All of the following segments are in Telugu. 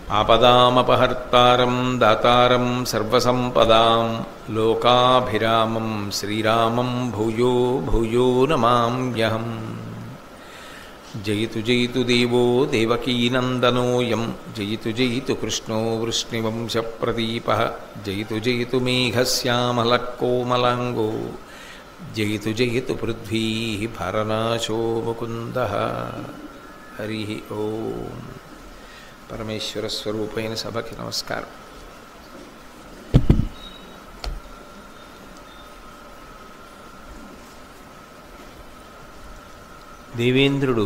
ఆపదామపహర్తారం దాతారం సర్వసంపదాం లోకాభిరామం శ్రీరామం భూయో భూయో నమామ్యహం జయితు జయితు దేవో దేవకీనందనోయం జయితు జయితు కృష్ణో వృష్ణివంశప్రదీప జయితు జయితు మేఘశ్యామలకోమలాంగో జయితు జయితు పృథ్వీ భరనాశో ముకుంద హరి ఓం పరమేశ్వర స్వరూపైన సభకి నమస్కారం దేవేంద్రుడు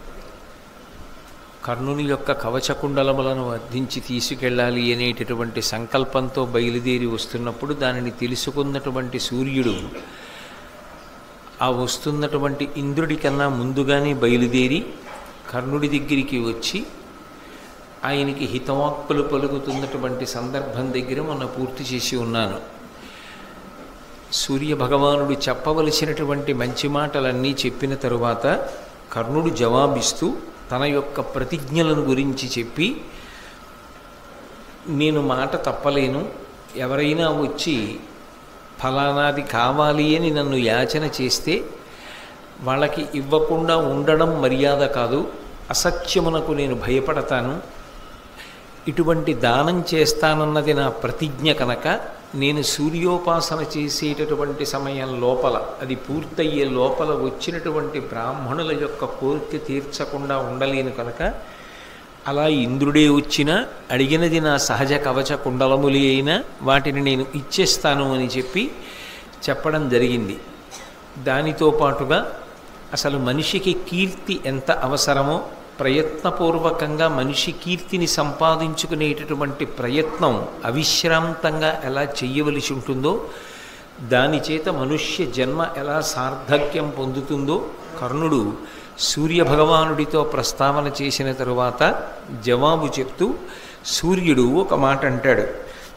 కర్ణుని యొక్క కవచకుండలములను అర్థించి తీసుకెళ్ళాలి అనేటటువంటి సంకల్పంతో బయలుదేరి వస్తున్నప్పుడు దానిని తెలుసుకున్నటువంటి సూర్యుడు ఆ వస్తున్నటువంటి ఇంద్రుడి కన్నా ముందుగానే బయలుదేరి కర్ణుడి దగ్గరికి వచ్చి ఆయనకి హితవాక్కులు పలుకుతున్నటువంటి సందర్భం దగ్గర మొన్న పూర్తి చేసి ఉన్నాను సూర్య భగవానుడు చెప్పవలసినటువంటి మంచి మాటలన్నీ చెప్పిన తరువాత కర్ణుడు జవాబిస్తూ తన యొక్క ప్రతిజ్ఞలను గురించి చెప్పి నేను మాట తప్పలేను ఎవరైనా వచ్చి ఫలానాది కావాలి అని నన్ను యాచన చేస్తే వాళ్ళకి ఇవ్వకుండా ఉండడం మర్యాద కాదు అసత్యమునకు నేను భయపడతాను ఇటువంటి దానం చేస్తానన్నది నా ప్రతిజ్ఞ కనుక నేను సూర్యోపాసన చేసేటటువంటి సమయం లోపల అది పూర్తయ్యే లోపల వచ్చినటువంటి బ్రాహ్మణుల యొక్క కోరిక తీర్చకుండా ఉండలేను కనుక అలా ఇంద్రుడే వచ్చినా అడిగినది నా సహజ కవచ కుండలములి అయినా వాటిని నేను ఇచ్చేస్తాను అని చెప్పి చెప్పడం జరిగింది దానితో పాటుగా అసలు మనిషికి కీర్తి ఎంత అవసరమో ప్రయత్నపూర్వకంగా మనిషి కీర్తిని సంపాదించుకునేటటువంటి ప్రయత్నం అవిశ్రాంతంగా ఎలా చెయ్యవలసి ఉంటుందో దాని చేత మనుష్య జన్మ ఎలా సార్థక్యం పొందుతుందో కర్ణుడు సూర్యభగవానుడితో ప్రస్తావన చేసిన తరువాత జవాబు చెప్తూ సూర్యుడు ఒక మాట అంటాడు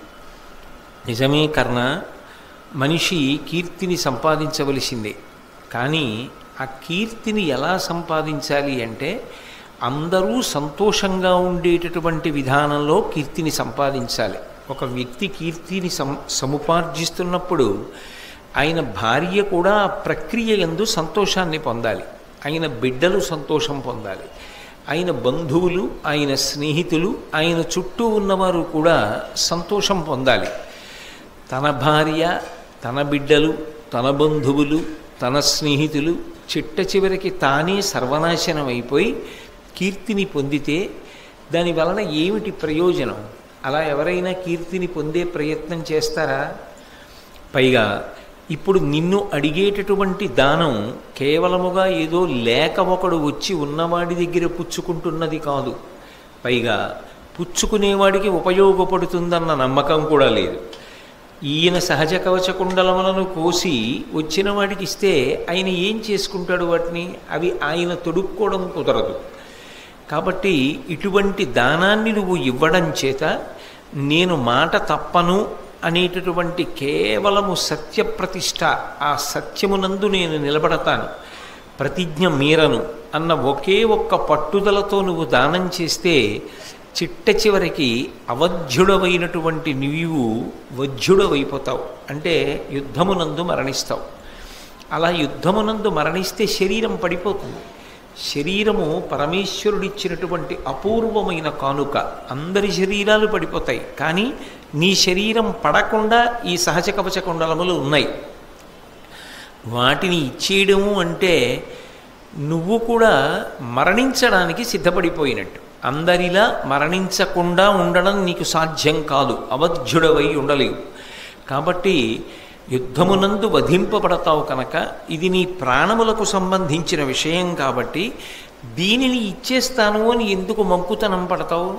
నిజమే కర్ణ మనిషి కీర్తిని సంపాదించవలసిందే కానీ ఆ కీర్తిని ఎలా సంపాదించాలి అంటే అందరూ సంతోషంగా ఉండేటటువంటి విధానంలో కీర్తిని సంపాదించాలి ఒక వ్యక్తి కీర్తిని సం సముపార్జిస్తున్నప్పుడు ఆయన భార్య కూడా ఆ ప్రక్రియ ఎందు సంతోషాన్ని పొందాలి ఆయన బిడ్డలు సంతోషం పొందాలి ఆయన బంధువులు ఆయన స్నేహితులు ఆయన చుట్టూ ఉన్నవారు కూడా సంతోషం పొందాలి తన భార్య తన బిడ్డలు తన బంధువులు తన స్నేహితులు చిట్ట చివరికి తానే సర్వనాశనం అయిపోయి కీర్తిని పొందితే దాని వలన ఏమిటి ప్రయోజనం అలా ఎవరైనా కీర్తిని పొందే ప్రయత్నం చేస్తారా పైగా ఇప్పుడు నిన్ను అడిగేటటువంటి దానం కేవలముగా ఏదో లేక ఒకడు వచ్చి ఉన్నవాడి దగ్గర పుచ్చుకుంటున్నది కాదు పైగా పుచ్చుకునేవాడికి ఉపయోగపడుతుందన్న నమ్మకం కూడా లేదు ఈయన సహజ కవచ కుండలములను కోసి వచ్చిన వాడికి ఇస్తే ఆయన ఏం చేసుకుంటాడు వాటిని అవి ఆయన తొడుక్కోవడం కుదరదు కాబట్టి ఇటువంటి దానాన్ని నువ్వు ఇవ్వడం చేత నేను మాట తప్పను అనేటటువంటి కేవలము సత్యప్రతిష్ఠ ఆ సత్యమునందు నేను నిలబడతాను ప్రతిజ్ఞ మీరను అన్న ఒకే ఒక్క పట్టుదలతో నువ్వు దానం చేస్తే చిట్ట చివరికి అవధ్యుడవైనటువంటి నీవు వధ్యుడవైపోతావు అంటే యుద్ధమునందు మరణిస్తావు అలా యుద్ధమునందు మరణిస్తే శరీరం పడిపోతుంది శరీరము పరమేశ్వరుడిచ్చినటువంటి అపూర్వమైన కానుక అందరి శరీరాలు పడిపోతాయి కానీ నీ శరీరం పడకుండా ఈ సహజ కవచ కుండలములు ఉన్నాయి వాటిని ఇచ్చేయడము అంటే నువ్వు కూడా మరణించడానికి సిద్ధపడిపోయినట్టు అందరిలా మరణించకుండా ఉండడం నీకు సాధ్యం కాదు అవధ్యుడవై ఉండలేవు కాబట్టి యుద్ధమునందు వధింపబడతావు కనుక ఇది నీ ప్రాణములకు సంబంధించిన విషయం కాబట్టి దీనిని ఇచ్చేస్తాను అని ఎందుకు మంకుతనం పడతావు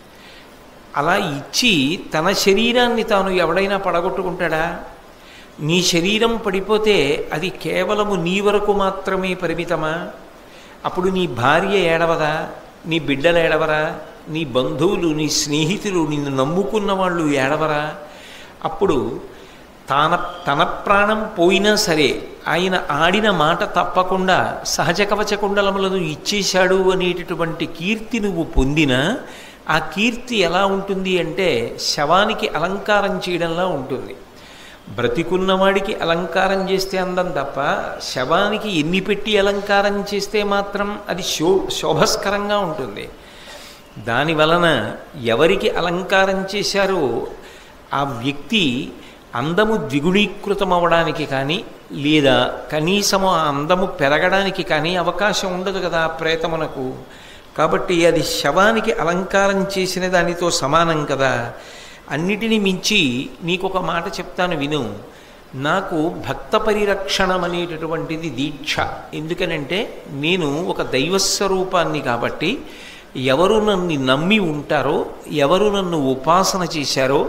అలా ఇచ్చి తన శరీరాన్ని తాను ఎవడైనా పడగొట్టుకుంటాడా నీ శరీరం పడిపోతే అది కేవలము నీ వరకు మాత్రమే పరిమితమా అప్పుడు నీ భార్య ఏడవదా నీ బిడ్డలు ఏడవరా నీ బంధువులు నీ స్నేహితులు నిన్ను నమ్ముకున్న వాళ్ళు ఏడవరా అప్పుడు తాన తన ప్రాణం పోయినా సరే ఆయన ఆడిన మాట తప్పకుండా సహజ కవచ కుండలములను ఇచ్చేశాడు అనేటటువంటి కీర్తి నువ్వు పొందినా ఆ కీర్తి ఎలా ఉంటుంది అంటే శవానికి అలంకారం చేయడంలా ఉంటుంది బ్రతికున్నవాడికి అలంకారం చేస్తే అందం తప్ప శవానికి ఎన్ని పెట్టి అలంకారం చేస్తే మాత్రం అది శో శోభస్కరంగా ఉంటుంది దాని వలన ఎవరికి అలంకారం చేశారో ఆ వ్యక్తి అందము ద్విగుణీకృతం అవ్వడానికి కానీ లేదా కనీసము ఆ అందము పెరగడానికి కానీ అవకాశం ఉండదు కదా ఆ ప్రేతమునకు కాబట్టి అది శవానికి అలంకారం చేసిన దానితో సమానం కదా అన్నిటినీ మించి నీకు ఒక మాట చెప్తాను విను నాకు భక్త పరిరక్షణం అనేటటువంటిది దీక్ష ఎందుకనంటే నేను ఒక దైవస్వరూపాన్ని కాబట్టి ఎవరు నన్ను నమ్మి ఉంటారో ఎవరు నన్ను ఉపాసన చేశారో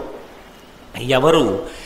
ఎవరు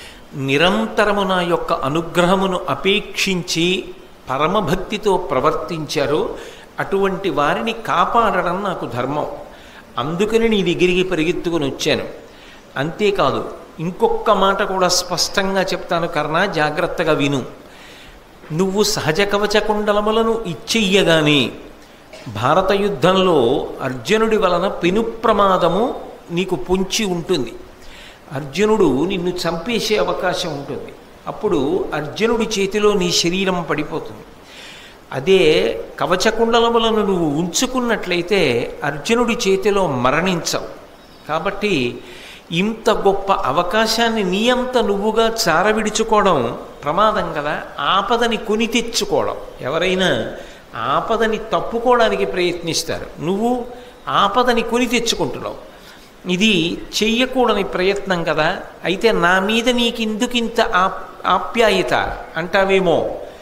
నిరంతరము నా యొక్క అనుగ్రహమును అపేక్షించి పరమభక్తితో ప్రవర్తించారో అటువంటి వారిని కాపాడడం నాకు ధర్మం అందుకని నీ దగ్గరికి పరిగెత్తుకుని వచ్చాను అంతేకాదు ఇంకొక మాట కూడా స్పష్టంగా చెప్తాను కర్ణ జాగ్రత్తగా విను నువ్వు సహజ కవచ కుండలములను ఇచ్చెయ్యగానే భారత యుద్ధంలో అర్జునుడి వలన పెను ప్రమాదము నీకు పొంచి ఉంటుంది అర్జునుడు నిన్ను చంపేసే అవకాశం ఉంటుంది అప్పుడు అర్జునుడి చేతిలో నీ శరీరం పడిపోతుంది అదే కవచకుండలములను నువ్వు ఉంచుకున్నట్లయితే అర్జునుడి చేతిలో మరణించవు కాబట్టి ఇంత గొప్ప అవకాశాన్ని నీ అంత నువ్వుగా చారవిడుచుకోవడం ప్రమాదం కదా ఆపదని కొని తెచ్చుకోవడం ఎవరైనా ఆపదని తప్పుకోవడానికి ప్రయత్నిస్తారు నువ్వు ఆపదని కొని తెచ్చుకుంటున్నావు ఇది చెయ్యకూడని ప్రయత్నం కదా అయితే నా మీద నీకిందుకింత ఆప్ ఆప్యాయత అంటావేమో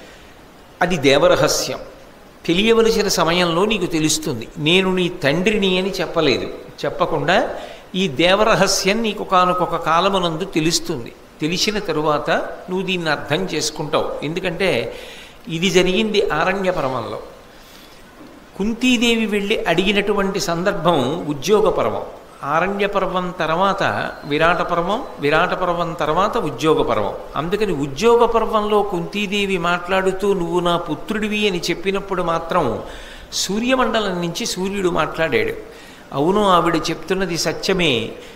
అది దేవరహస్యం తెలియవలసిన సమయంలో నీకు తెలుస్తుంది నేను నీ తండ్రిని అని చెప్పలేదు చెప్పకుండా ఈ దేవరహస్యం నీకు కానుకొక కాలమునందు తెలుస్తుంది తెలిసిన తరువాత నువ్వు దీన్ని అర్థం చేసుకుంటావు ఎందుకంటే ఇది జరిగింది ఆరణ్య పర్వంలో కుంతీదేవి వెళ్ళి అడిగినటువంటి సందర్భం ఉద్యోగ పర్వం ఆరణ్య పర్వం తర్వాత విరాట పర్వం విరాట పర్వం తర్వాత ఉద్యోగ పర్వం అందుకని ఉద్యోగ పర్వంలో కుంతీదేవి మాట్లాడుతూ నువ్వు నా పుత్రుడివి అని చెప్పినప్పుడు మాత్రం సూర్యమండలం నుంచి సూర్యుడు మాట్లాడాడు అవును ఆవిడ చెప్తున్నది సత్యమే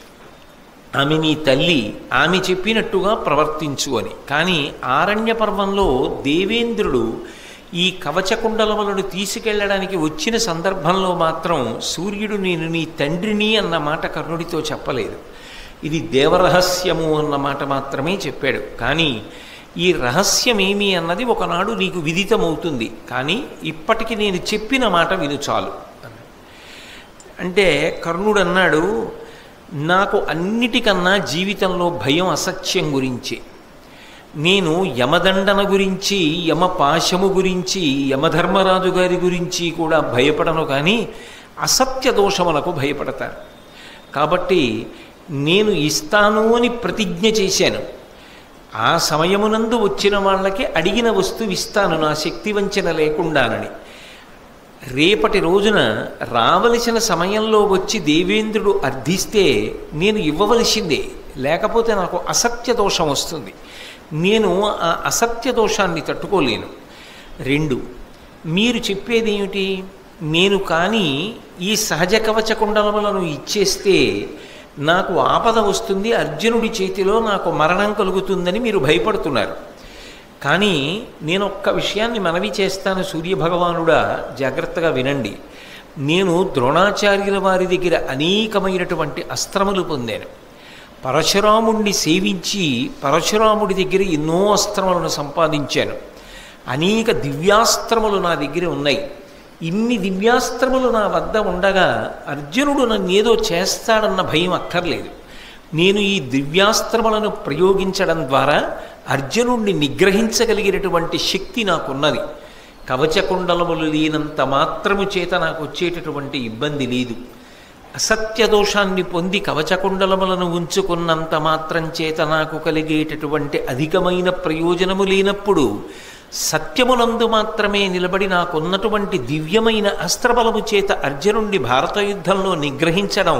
ఆమె నీ తల్లి ఆమె చెప్పినట్టుగా ప్రవర్తించు అని కానీ ఆరణ్య పర్వంలో దేవేంద్రుడు ఈ కవచకుండలములను తీసుకెళ్లడానికి వచ్చిన సందర్భంలో మాత్రం సూర్యుడు నేను నీ తండ్రిని అన్న మాట కర్ణుడితో చెప్పలేదు ఇది దేవరహస్యము అన్న మాట మాత్రమే చెప్పాడు కానీ ఈ రహస్యం ఏమి అన్నది ఒకనాడు నీకు విదితమవుతుంది కానీ ఇప్పటికి నేను చెప్పిన మాట విను చాలు అంటే కర్ణుడు అన్నాడు నాకు అన్నిటికన్నా జీవితంలో భయం అసత్యం గురించి నేను యమదండన గురించి యమపాశము గురించి యమధర్మరాజు గారి గురించి కూడా భయపడను కానీ అసత్య దోషములకు భయపడతాను కాబట్టి నేను ఇస్తాను అని ప్రతిజ్ఞ చేశాను ఆ సమయమునందు వచ్చిన వాళ్ళకి అడిగిన వస్తువు ఇస్తాను నా శక్తి వంచన లేకుండానని రేపటి రోజున రావలసిన సమయంలో వచ్చి దేవేంద్రుడు అర్థిస్తే నేను ఇవ్వవలసిందే లేకపోతే నాకు అసత్య దోషం వస్తుంది నేను ఆ అసత్య దోషాన్ని తట్టుకోలేను రెండు మీరు చెప్పేది ఏమిటి నేను కానీ ఈ సహజ కవచ కుండలములను ఇచ్చేస్తే నాకు ఆపద వస్తుంది అర్జునుడి చేతిలో నాకు మరణం కలుగుతుందని మీరు భయపడుతున్నారు కానీ నేను ఒక్క విషయాన్ని మనవి చేస్తాను సూర్యభగవానుడా జాగ్రత్తగా వినండి నేను ద్రోణాచార్యుల వారి దగ్గర అనేకమైనటువంటి అస్త్రములు పొందాను పరశురాముణ్ణి సేవించి పరశురాముడి దగ్గర ఎన్నో అస్త్రములను సంపాదించాను అనేక దివ్యాస్త్రములు నా దగ్గర ఉన్నాయి ఇన్ని దివ్యాస్త్రములు నా వద్ద ఉండగా అర్జునుడు నన్ను ఏదో చేస్తాడన్న భయం అక్కర్లేదు నేను ఈ దివ్యాస్త్రములను ప్రయోగించడం ద్వారా అర్జునుణ్ణి నిగ్రహించగలిగినటువంటి శక్తి నాకున్నది కవచకుండలములు లేనంత మాత్రము చేత నాకు వచ్చేటటువంటి ఇబ్బంది లేదు అసత్య దోషాన్ని పొంది కవచకుండలములను ఉంచుకున్నంత మాత్రం చేత నాకు కలిగేటటువంటి అధికమైన ప్రయోజనము లేనప్పుడు సత్యమునందు మాత్రమే నిలబడి నాకున్నటువంటి దివ్యమైన అస్త్రబలము చేత అర్జునుణ్ణి భారత యుద్ధంలో నిగ్రహించడం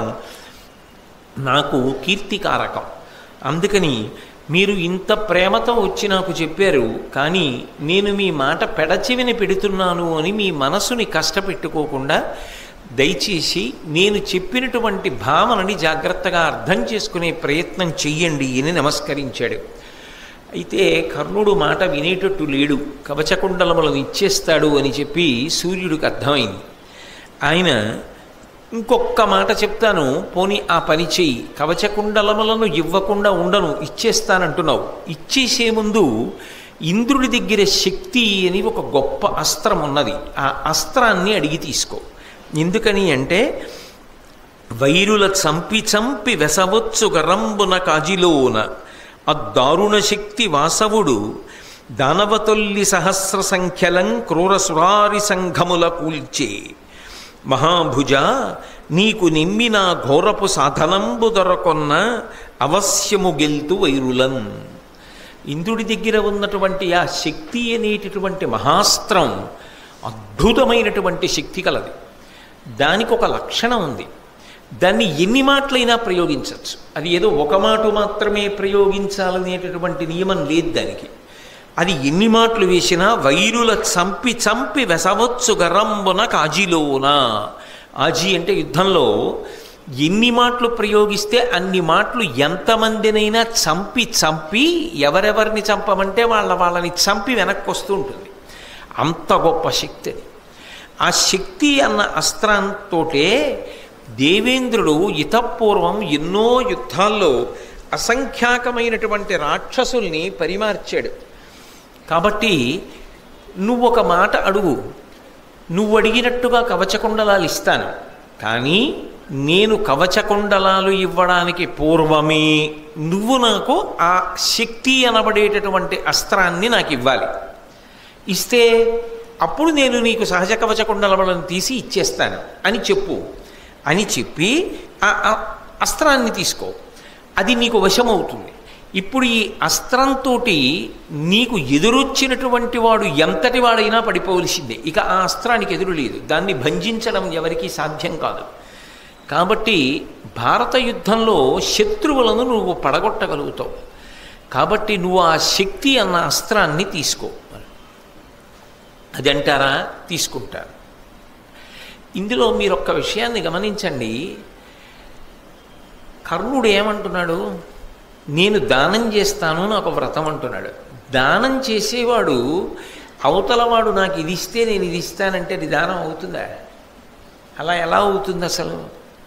నాకు కీర్తికారకం అందుకని మీరు ఇంత ప్రేమతో వచ్చి నాకు చెప్పారు కానీ నేను మీ మాట పెడచెవిని పెడుతున్నాను అని మీ మనసుని కష్టపెట్టుకోకుండా దయచేసి నేను చెప్పినటువంటి భావనని జాగ్రత్తగా అర్థం చేసుకునే ప్రయత్నం చెయ్యండి అని నమస్కరించాడు అయితే కర్ణుడు మాట వినేటట్టు లేడు కవచకుండలములను ఇచ్చేస్తాడు అని చెప్పి సూర్యుడికి అర్థమైంది ఆయన ఇంకొక్క మాట చెప్తాను పోని ఆ పని చెయ్యి కవచకుండలములను ఇవ్వకుండా ఉండను ఇచ్చేస్తానంటున్నావు ఇచ్చేసే ముందు ఇంద్రుడి దగ్గర శక్తి అని ఒక గొప్ప అస్త్రం ఉన్నది ఆ అస్త్రాన్ని అడిగి తీసుకో ఎందుకని అంటే వైరుల చంపి చంపి వెసవొచ్చు గరంబున కాజిలోన అద్దారుణ శక్తి వాసవుడు దానవతొల్లి సహస్ర సంఖ్యలం క్రూర సురారి సంఘముల కూల్చే మహాభుజ నీకు నిమ్మిన ఘోరపు సాధనంబు దొరకొన్న అవశ్యము గెల్తు వైరులం ఇంద్రుడి దగ్గర ఉన్నటువంటి ఆ శక్తి అనేటటువంటి మహాస్త్రం అద్భుతమైనటువంటి శక్తి కలది దానికి ఒక లక్షణం ఉంది దాన్ని ఎన్ని మాటలైనా ప్రయోగించవచ్చు అది ఏదో ఒక మాట మాత్రమే ప్రయోగించాలనేటటువంటి నియమం లేదు దానికి అది ఎన్ని మాటలు వేసినా వైరుల చంపి చంపి వెసవచ్చు గరంబున కాజీలోన ఆజీ అంటే యుద్ధంలో ఎన్ని మాటలు ప్రయోగిస్తే అన్ని మాటలు ఎంతమందినైనా చంపి చంపి ఎవరెవరిని చంపమంటే వాళ్ళ వాళ్ళని చంపి వెనక్కి వస్తూ ఉంటుంది అంత గొప్ప శక్తి అది ఆ శక్తి అన్న అస్త్రంతోటే దేవేంద్రుడు ఇతపూర్వం ఎన్నో యుద్ధాల్లో అసంఖ్యాకమైనటువంటి రాక్షసుల్ని పరిమార్చాడు కాబట్టి నువ్వు ఒక మాట అడుగు నువ్వు అడిగినట్టుగా కవచకుండలాలు ఇస్తాను కానీ నేను కవచకుండలాలు ఇవ్వడానికి పూర్వమే నువ్వు నాకు ఆ శక్తి అనబడేటటువంటి అస్త్రాన్ని నాకు ఇవ్వాలి ఇస్తే అప్పుడు నేను నీకు సహజ కవచ కుండలములను తీసి ఇచ్చేస్తాను అని చెప్పు అని చెప్పి ఆ అస్త్రాన్ని తీసుకో అది నీకు వశమవుతుంది ఇప్పుడు ఈ అస్త్రంతో నీకు ఎదురొచ్చినటువంటి వాడు ఎంతటి వాడైనా పడిపోవలసిందే ఇక ఆ అస్త్రానికి ఎదురు లేదు దాన్ని భంజించడం ఎవరికీ సాధ్యం కాదు కాబట్టి భారత యుద్ధంలో శత్రువులను నువ్వు పడగొట్టగలుగుతావు కాబట్టి నువ్వు ఆ శక్తి అన్న అస్త్రాన్ని తీసుకో అది అంటారా తీసుకుంటారు ఇందులో మీరు ఒక్క విషయాన్ని గమనించండి కర్ణుడు ఏమంటున్నాడు నేను దానం చేస్తాను నాకు వ్రతం అంటున్నాడు దానం చేసేవాడు అవతలవాడు నాకు ఇది ఇస్తే నేను ఇది ఇస్తానంటే అది దానం అవుతుందా అలా ఎలా అవుతుంది అసలు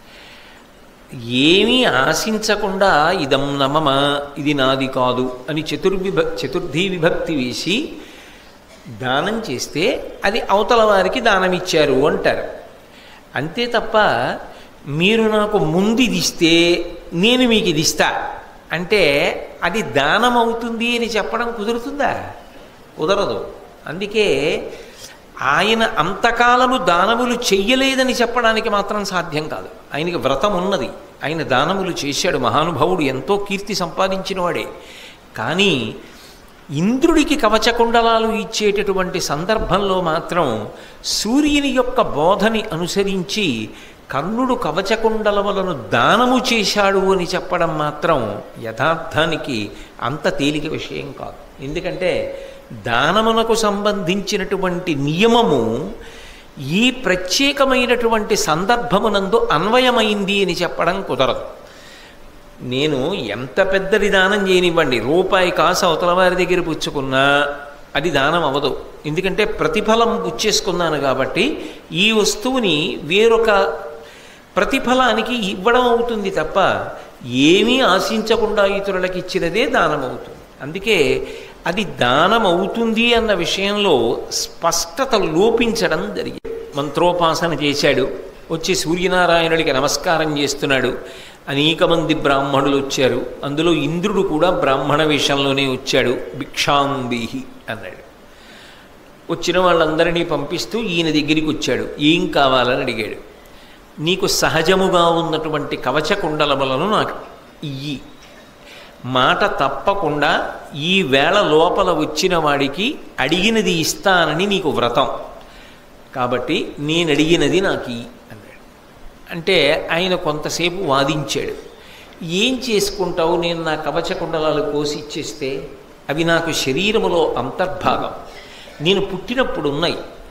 ఏమీ ఆశించకుండా ఇదం నమమ ఇది నాది కాదు అని చతుర్విభ చతుర్థీ విభక్తి వేసి దానం చేస్తే అది అవతల వారికి దానం ఇచ్చారు అంటారు అంతే తప్ప మీరు నాకు ముందు ఇది ఇస్తే నేను మీకు ఇది ఇస్తా అంటే అది దానం అవుతుంది అని చెప్పడం కుదురుతుందా కుదరదు అందుకే ఆయన అంతకాలము దానములు చెయ్యలేదని చెప్పడానికి మాత్రం సాధ్యం కాదు ఆయనకి వ్రతం ఉన్నది ఆయన దానములు చేశాడు మహానుభావుడు ఎంతో కీర్తి సంపాదించిన వాడే కానీ ఇంద్రుడికి కవచకుండలాలు ఇచ్చేటటువంటి సందర్భంలో మాత్రం సూర్యుని యొక్క బోధని అనుసరించి కర్ణుడు కవచకుండలములను దానము చేశాడు అని చెప్పడం మాత్రం యథార్థానికి అంత తేలిక విషయం కాదు ఎందుకంటే దానమునకు సంబంధించినటువంటి నియమము ఈ ప్రత్యేకమైనటువంటి సందర్భమునందు అన్వయమైంది అని చెప్పడం కుదరదు నేను ఎంత పెద్దది దానం చేయనివ్వండి రూపాయి కాసు అవతల వారి దగ్గర పుచ్చుకున్నా అది దానం అవ్వదు ఎందుకంటే ప్రతిఫలం పుచ్చేసుకున్నాను కాబట్టి ఈ వస్తువుని వేరొక ప్రతిఫలానికి ఇవ్వడం అవుతుంది తప్ప ఏమీ ఆశించకుండా ఇతరులకు ఇచ్చినదే దానం అవుతుంది అందుకే అది దానం అవుతుంది అన్న విషయంలో స్పష్టత లోపించడం జరిగింది మంత్రోపాసన చేశాడు వచ్చి సూర్యనారాయణుడికి నమస్కారం చేస్తున్నాడు అనేక మంది బ్రాహ్మణులు వచ్చారు అందులో ఇంద్రుడు కూడా బ్రాహ్మణ వేషంలోనే వచ్చాడు భిక్షాంబీహి అన్నాడు వచ్చిన వాళ్ళందరినీ పంపిస్తూ ఈయన దగ్గరికి వచ్చాడు ఏం కావాలని అడిగాడు నీకు సహజముగా ఉన్నటువంటి కవచ కుండలములను నాకు ఇయ్యి మాట తప్పకుండా ఈ వేళ లోపల వచ్చిన వాడికి అడిగినది ఇస్తానని నీకు వ్రతం కాబట్టి నేను అడిగినది నాకు ఇయ్యి అన్నాడు అంటే ఆయన కొంతసేపు వాదించాడు ఏం చేసుకుంటావు నేను నా కవచ కుండలాలు కోసి ఇచ్చేస్తే అవి నాకు శరీరములో అంతర్భాగం నేను పుట్టినప్పుడు ఉన్నాయి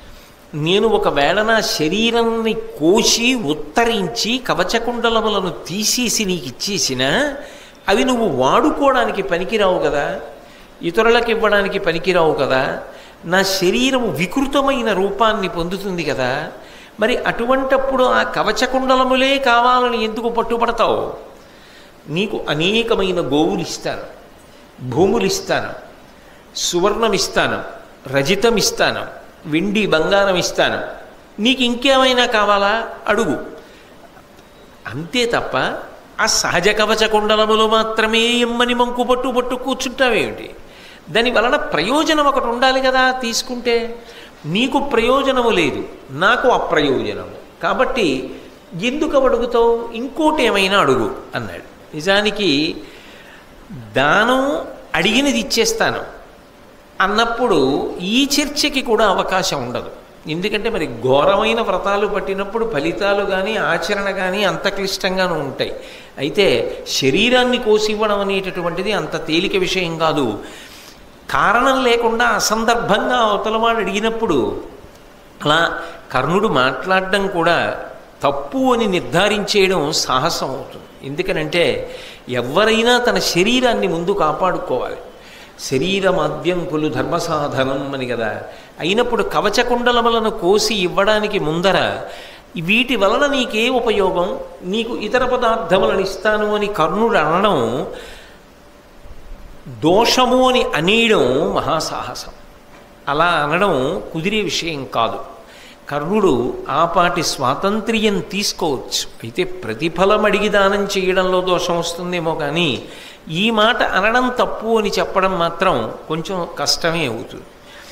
నేను ఒకవేళ నా శరీరాన్ని కోసి ఉత్తరించి కవచకుండలములను తీసేసి నీకు ఇచ్చేసిన అవి నువ్వు వాడుకోవడానికి పనికిరావు కదా ఇతరులకు ఇవ్వడానికి పనికిరావు కదా నా శరీరం వికృతమైన రూపాన్ని పొందుతుంది కదా మరి అటువంటప్పుడు ఆ కవచకుండలములే కావాలని ఎందుకు పట్టుబడతావు నీకు అనేకమైన గోవులు ఇస్తాను భూములు ఇస్తాను సువర్ణం ఇస్తాను రజితం ఇస్తాను వెండి బంగారం ఇస్తాను నీకు ఇంకేమైనా కావాలా అడుగు అంతే తప్ప ఆ సహజ కవచ కుండలములు మాత్రమే ఇమ్మని మంకు పట్టు పట్టు కూర్చుంటావేమిటి దాని వలన ప్రయోజనం ఒకటి ఉండాలి కదా తీసుకుంటే నీకు ప్రయోజనము లేదు నాకు అప్రయోజనము కాబట్టి ఎందుకు అడుగుతావు ఇంకోటి ఏమైనా అడుగు అన్నాడు నిజానికి దానం అడిగినది ఇచ్చేస్తాను అన్నప్పుడు ఈ చర్చకి కూడా అవకాశం ఉండదు ఎందుకంటే మరి ఘోరమైన వ్రతాలు పట్టినప్పుడు ఫలితాలు కానీ ఆచరణ కానీ అంత క్లిష్టంగానూ ఉంటాయి అయితే శరీరాన్ని కోసివ్వడం అనేటటువంటిది అంత తేలిక విషయం కాదు కారణం లేకుండా అసందర్భంగా అవతలవాడు అడిగినప్పుడు అలా కర్ణుడు మాట్లాడడం కూడా తప్పు అని నిర్ధారించేయడం సాహసం అవుతుంది ఎందుకనంటే ఎవరైనా తన శరీరాన్ని ముందు కాపాడుకోవాలి శరీరమాద్యంకులు ధర్మసాధనం అని కదా అయినప్పుడు కవచకుండలములను కోసి ఇవ్వడానికి ముందర వీటి వలన నీకే ఉపయోగం నీకు ఇతర పదార్థములను ఇస్తాను అని కర్ణుడు అనడం దోషము అని అనేయడం మహాసాహసం అలా అనడం కుదిరే విషయం కాదు కర్ణుడు ఆపాటి స్వాతంత్ర్యం తీసుకోవచ్చు అయితే ప్రతిఫలం అడిగి దానం చేయడంలో దోషం వస్తుందేమో కానీ ఈ మాట అనడం తప్పు అని చెప్పడం మాత్రం కొంచెం కష్టమే అవుతుంది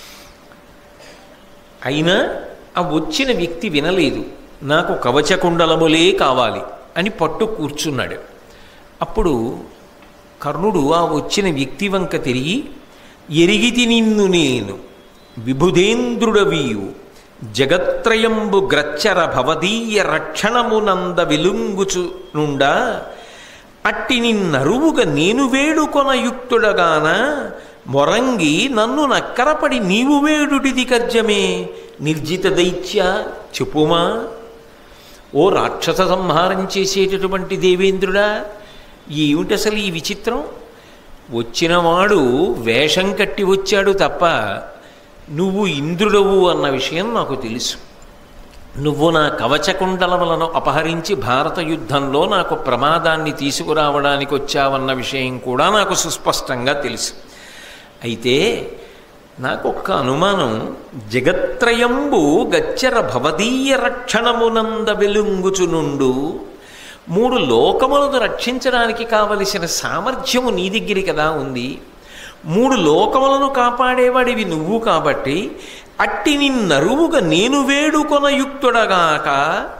అయినా ఆ వచ్చిన వ్యక్తి వినలేదు నాకు కవచకుండలములే కావాలి అని పట్టు కూర్చున్నాడు అప్పుడు కర్ణుడు ఆ వచ్చిన వ్యక్తి వంక తిరిగి ఎరిగితి నిన్ను నేను విభుధేంద్రుడవీయు జగత్రయంబు గ్రచ్చర భవదీయ రక్షణమునంద వెలుంగుచు నుండా అట్టి నిన్నరువుగా నేను వేడుకొన యుక్తుడగాన మొరంగి నన్ను నక్కరపడి నీవు వేడుటిది కర్జమే నిర్జిత దైత్య చెప్పుమా ఓ రాక్షస సంహారం చేసేటటువంటి దేవేంద్రుడా ఏమిటి అసలు ఈ విచిత్రం వచ్చినవాడు వేషం కట్టి వచ్చాడు తప్ప నువ్వు ఇంద్రుడవు అన్న విషయం నాకు తెలుసు నువ్వు నా కవచకుండలములను అపహరించి భారత యుద్ధంలో నాకు ప్రమాదాన్ని తీసుకురావడానికి వచ్చావన్న విషయం కూడా నాకు సుస్పష్టంగా తెలుసు అయితే నాకు ఒక్క అనుమానం జగత్రయంబు గచ్చర భవదీయ రక్షణమునంద వెలుంగుచునుండు మూడు లోకములను రక్షించడానికి కావలసిన సామర్థ్యము నీ దగ్గర కదా ఉంది మూడు లోకములను కాపాడేవాడివి నువ్వు కాబట్టి అట్టి నిన్నరువుగా నేను వేడుకొన యుక్తుడగాక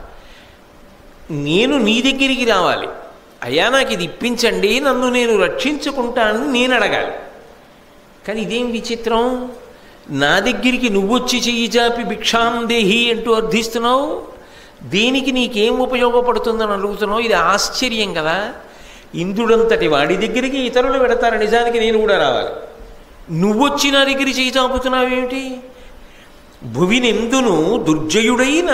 నేను నీ దగ్గరికి రావాలి అయ్యా నాకు ఇది ఇప్పించండి నన్ను నేను రక్షించుకుంటానని నేను అడగాలి కానీ ఇదేం విచిత్రం నా దగ్గరికి నువ్వొచ్చి చెయ్యి చాపి భిక్షాం దేహి అంటూ అర్థిస్తున్నావు దేనికి నీకేం ఉపయోగపడుతుందని అడుగుతున్నావు ఇది ఆశ్చర్యం కదా ఇంద్రుడంతటి వాడి దగ్గరికి ఇతరులు పెడతారు నిజానికి నేను కూడా రావాలి నువ్వొచ్చి నా దగ్గర చేయి చాపుతున్నావేమిటి భువినెందును దుర్జయుడైన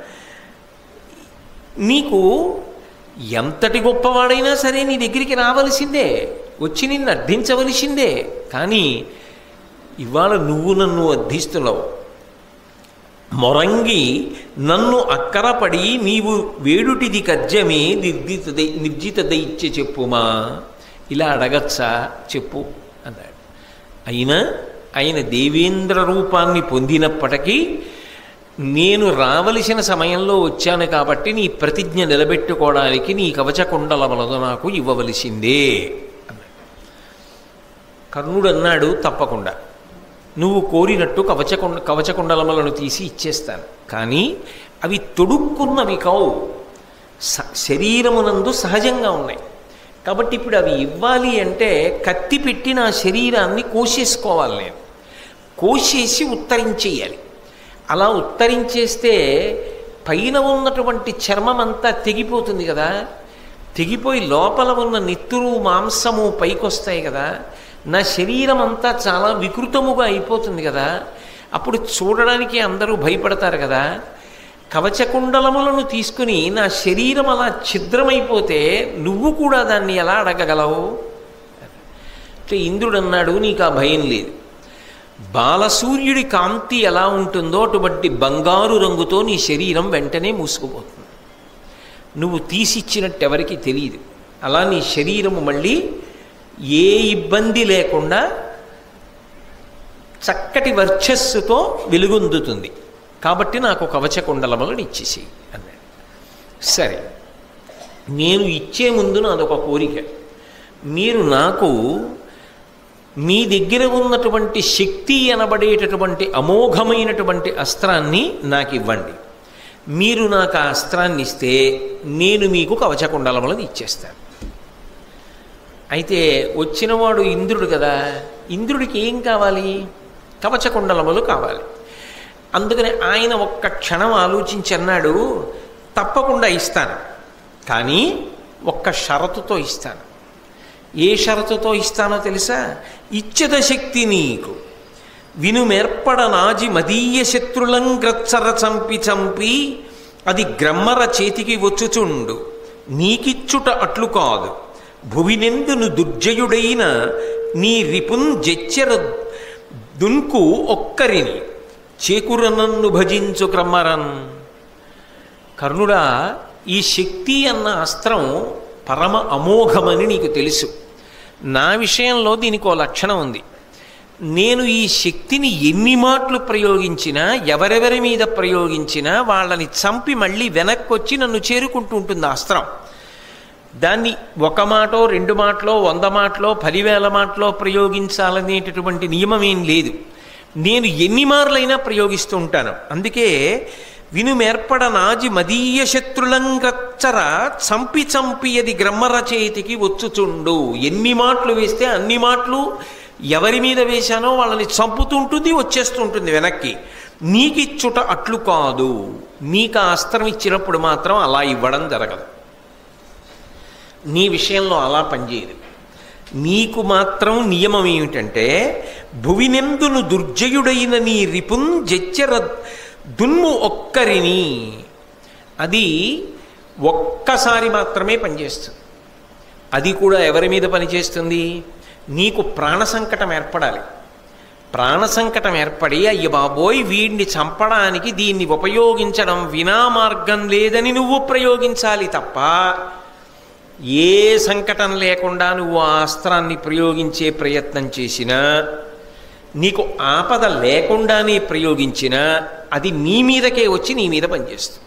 నీకు ఎంతటి గొప్పవాడైనా సరే నీ దగ్గరికి రావలసిందే వచ్చి నిన్ను అర్థించవలసిందే కానీ ఇవాళ నువ్వు నన్ను అర్థిస్తున్నావు మొరంగి నన్ను అక్కరపడి నీవు వేడుటిది కజ్జమే నిర్జిత నిర్జిత దైత్య చెప్పుమా ఇలా అడగచ్చా చెప్పు అన్నాడు అయినా ఆయన దేవేంద్ర రూపాన్ని పొందినప్పటికీ నేను రావలసిన సమయంలో వచ్చాను కాబట్టి నీ ప్రతిజ్ఞ నిలబెట్టుకోవడానికి నీ కవచకుండలములను నాకు ఇవ్వవలసిందే అన్నాడు కర్ణుడు అన్నాడు తప్పకుండా నువ్వు కోరినట్టు కవచకుండ కవచకుండలములను తీసి ఇచ్చేస్తాను కానీ అవి తొడుక్కున్నవి కావు స శరీరమునందు సహజంగా ఉన్నాయి కాబట్టి ఇప్పుడు అవి ఇవ్వాలి అంటే కత్తి పెట్టి నా శరీరాన్ని కోసేసుకోవాలి నేను కోసేసి ఉత్తరించేయాలి అలా ఉత్తరించేస్తే పైన ఉన్నటువంటి చర్మం అంతా తెగిపోతుంది కదా తెగిపోయి లోపల ఉన్న నెత్తురు మాంసము పైకొస్తాయి కదా నా శరీరం అంతా చాలా వికృతముగా అయిపోతుంది కదా అప్పుడు చూడడానికి అందరూ భయపడతారు కదా కవచకుండలములను తీసుకుని నా శరీరం అలా ఛిద్రమైపోతే నువ్వు కూడా దాన్ని ఎలా అడగగలవు అంటే ఇంద్రుడు అన్నాడు నీకు ఆ భయం లేదు బాలసూర్యుడి కాంతి ఎలా ఉంటుందో అటువంటి బంగారు రంగుతో నీ శరీరం వెంటనే మూసుకుపోతుంది నువ్వు తీసిచ్చినట్టు ఎవరికి తెలియదు అలా నీ శరీరము మళ్ళీ ఏ ఇబ్బంది లేకుండా చక్కటి వర్చస్సుతో వెలుగొందుతుంది కాబట్టి నాకు కవచ కుండలములను ఇచ్చేసేయి అన్నాడు సరే నేను ఇచ్చే ముందు నాదొక కోరిక మీరు నాకు మీ దగ్గర ఉన్నటువంటి శక్తి అనబడేటటువంటి అమోఘమైనటువంటి అస్త్రాన్ని నాకు ఇవ్వండి మీరు నాకు ఆ అస్త్రాన్ని ఇస్తే నేను మీకు కవచకుండలములను ఇచ్చేస్తాను అయితే వచ్చినవాడు ఇంద్రుడు కదా ఇంద్రుడికి ఏం కావాలి కవచకుండలములు కావాలి అందుకని ఆయన ఒక్క క్షణం ఆలోచించి అన్నాడు తప్పకుండా ఇస్తాను కానీ ఒక్క షరతుతో ఇస్తాను ఏ షరతుతో ఇస్తానో తెలుసా ఇచ్చద శక్తి నీకు వినుమెర్పడ నాజి మదీయ శత్రులం గ్రచ్చర చంపి చంపి అది గ్రమ్మర చేతికి వచ్చుచుండు నీకిచ్చుట అట్లు కాదు భువినెందును దుర్జయుడైన నీ రిపున్ జెచ్చెర దున్కు ఒక్కరిని చేకురనన్ను భజించు క్రమ్మరన్ కర్ణుడా ఈ శక్తి అన్న అస్త్రం పరమ అమోఘమని నీకు తెలుసు నా విషయంలో దీనికి ఓ లక్షణం ఉంది నేను ఈ శక్తిని ఎన్ని మాటలు ప్రయోగించినా ఎవరెవరి మీద ప్రయోగించినా వాళ్ళని చంపి మళ్ళీ వెనక్కి వచ్చి నన్ను చేరుకుంటూ ఉంటుంది ఆ అస్త్రం దాన్ని ఒక మాటో రెండు మాటలో వంద మాటలో పదివేల మాటలో ప్రయోగించాలనేటటువంటి నియమం ఏం లేదు నేను ఎన్ని మార్లైనా ప్రయోగిస్తూ ఉంటాను అందుకే వినుమేర్పడ నాజి మదీయ శత్రులంగచ్చర చంపి చంపి అది గ్రమ్మర చేతికి వచ్చుచుండు ఎన్ని మాటలు వేస్తే అన్ని మాటలు ఎవరి మీద వేశానో వాళ్ళని చంపుతుంటుంది వచ్చేస్తుంటుంది వెనక్కి నీకిచ్చుట అట్లు కాదు నీకు ఆ అస్త్రం ఇచ్చినప్పుడు మాత్రం అలా ఇవ్వడం జరగదు నీ విషయంలో అలా పనిచేయదు నీకు మాత్రం నియమం ఏమిటంటే భువినెందును దుర్జయుడైన నీ రిపున్ జెచ్చెర దున్ము ఒక్కరిని అది ఒక్కసారి మాత్రమే పనిచేస్తుంది అది కూడా ఎవరి మీద పనిచేస్తుంది నీకు ప్రాణ సంకటం ఏర్పడాలి ప్రాణ సంకటం ఏర్పడి అయ్య బాబోయ్ వీడిని చంపడానికి దీన్ని ఉపయోగించడం వినా మార్గం లేదని నువ్వు ప్రయోగించాలి తప్ప ఏ సంకటం లేకుండా నువ్వు ఆ అస్త్రాన్ని ప్రయోగించే ప్రయత్నం చేసినా నీకు ఆపద లేకుండానే ప్రయోగించినా అది నీ మీదకే వచ్చి నీ మీద పనిచేస్తుంది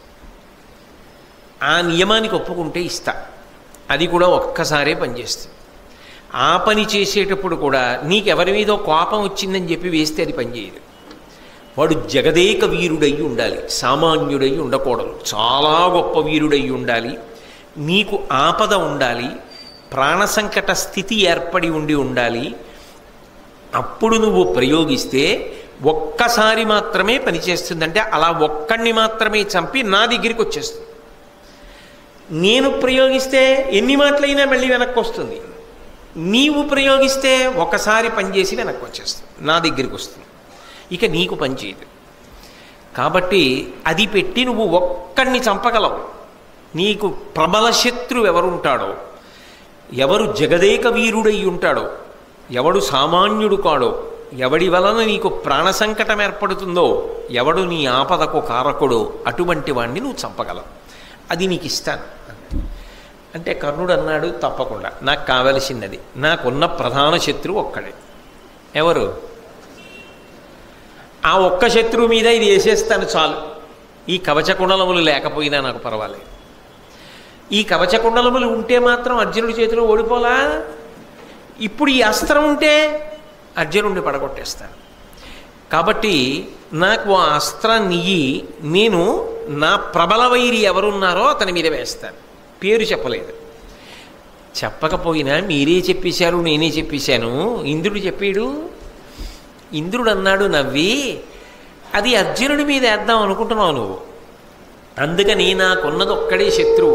ఆ నియమానికి ఒప్పుకుంటే ఇస్తా అది కూడా ఒక్కసారే పనిచేస్తుంది ఆ పని చేసేటప్పుడు కూడా నీకెవరి మీదో కోపం వచ్చిందని చెప్పి వేస్తే అది పనిచేయదు వాడు జగదేక వీరుడై ఉండాలి సామాన్యుడై ఉండకూడదు చాలా గొప్ప వీరుడై ఉండాలి నీకు ఆపద ఉండాలి ప్రాణ సంకట స్థితి ఏర్పడి ఉండి ఉండాలి అప్పుడు నువ్వు ప్రయోగిస్తే ఒక్కసారి మాత్రమే పనిచేస్తుందంటే అలా ఒక్కడిని మాత్రమే చంపి నా దగ్గరికి వచ్చేస్తుంది నేను ప్రయోగిస్తే ఎన్ని మాటలైనా మళ్ళీ వెనక్కి వస్తుంది నీవు ప్రయోగిస్తే ఒకసారి పనిచేసి వెనక్కి వచ్చేస్తుంది నా దగ్గరికి వస్తుంది ఇక నీకు పనిచేయదు కాబట్టి అది పెట్టి నువ్వు ఒక్కడిని చంపగలవు నీకు ప్రబల శత్రువు ఎవరుంటాడో ఎవరు జగదేక వీరుడై ఉంటాడో ఎవడు సామాన్యుడు కాడో ఎవడి వలన నీకు ప్రాణ సంకటం ఏర్పడుతుందో ఎవడు నీ ఆపదకు కారకుడో అటువంటి వాణ్ణి నువ్వు చంపగలవు అది నీకు ఇస్తాను అంటే కర్ణుడు అన్నాడు తప్పకుండా నాకు కావలసినది నాకున్న ప్రధాన శత్రువు ఒక్కడే ఎవరు ఆ ఒక్క శత్రువు మీద ఇది వేసేస్తాను చాలు ఈ కవచ కుండలములు లేకపోయినా నాకు పర్వాలేదు ఈ కవచ కుండలములు ఉంటే మాత్రం అర్జునుడి చేతిలో ఓడిపోలా ఇప్పుడు ఈ అస్త్రం ఉంటే అర్జునుడిని పడగొట్టేస్తాను కాబట్టి నాకు ఆ అస్త్రాన్ని ఇయ్యి నేను నా ప్రబల వైరి ఎవరున్నారో అతని మీద వేస్తాను పేరు చెప్పలేదు చెప్పకపోయినా మీరే చెప్పేశారు నేనే చెప్పేశాను ఇంద్రుడు చెప్పాడు ఇంద్రుడు అన్నాడు నవ్వి అది అర్జునుడి మీద వేద్దాం అనుకుంటున్నావు నువ్వు అందుకని నాకున్నది ఒక్కడే శత్రువు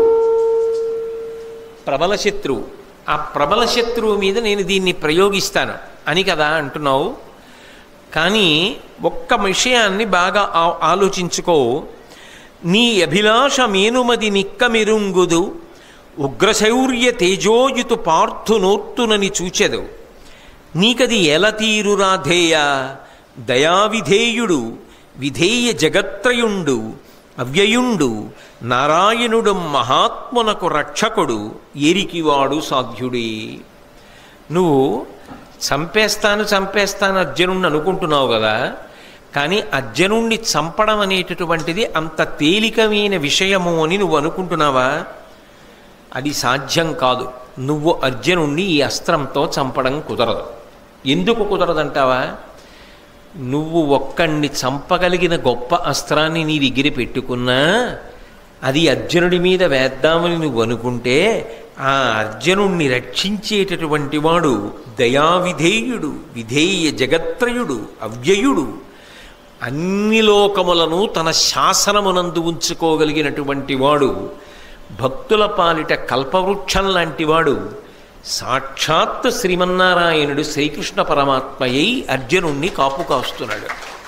ప్రబల శత్రువు ఆ ప్రబల శత్రువు మీద నేను దీన్ని ప్రయోగిస్తాను అని కదా అంటున్నావు కానీ ఒక్క విషయాన్ని బాగా ఆ- ఆలోచించుకో నీ అభిలాష మేనుమది నిక్కమిరుంగుదు ఉగ్రశౌర్య తేజోయుతు పార్థునోర్తునని చూచెదు నీకది ఎల తీరురాధేయ దయావిధేయుడు విధేయ జగత్రయుండు అవ్యయుండు నారాయణుడు మహాత్మునకు రక్షకుడు ఏరికివాడు సాధ్యుడే నువ్వు చంపేస్తాను చంపేస్తాను అర్జునుడిని అనుకుంటున్నావు కదా కానీ అర్జునుణ్ణి చంపడం అనేటటువంటిది అంత తేలికమైన విషయము అని నువ్వు అనుకుంటున్నావా అది సాధ్యం కాదు నువ్వు అర్జునుణ్ణి ఈ అస్త్రంతో చంపడం కుదరదు ఎందుకు కుదరదంటావా నువ్వు ఒక్కడిని చంపగలిగిన గొప్ప అస్త్రాన్ని నీ దగ్గర పెట్టుకున్నా అది అర్జునుడి మీద వేద్దామని నువ్వు అనుకుంటే ఆ అర్జునుణ్ణి రక్షించేటటువంటి వాడు దయావిధేయుడు విధేయ జగత్రయుడు అవ్యయుడు అన్ని లోకములను తన శాసనమునందు ఉంచుకోగలిగినటువంటి వాడు భక్తుల పాలిట కల్పవృక్షం లాంటివాడు సాక్షాత్ శ్రీమన్నారాయణుడు శ్రీకృష్ణ పరమాత్మయ్యి అర్జునుణ్ణి కాపు కాస్తున్నాడు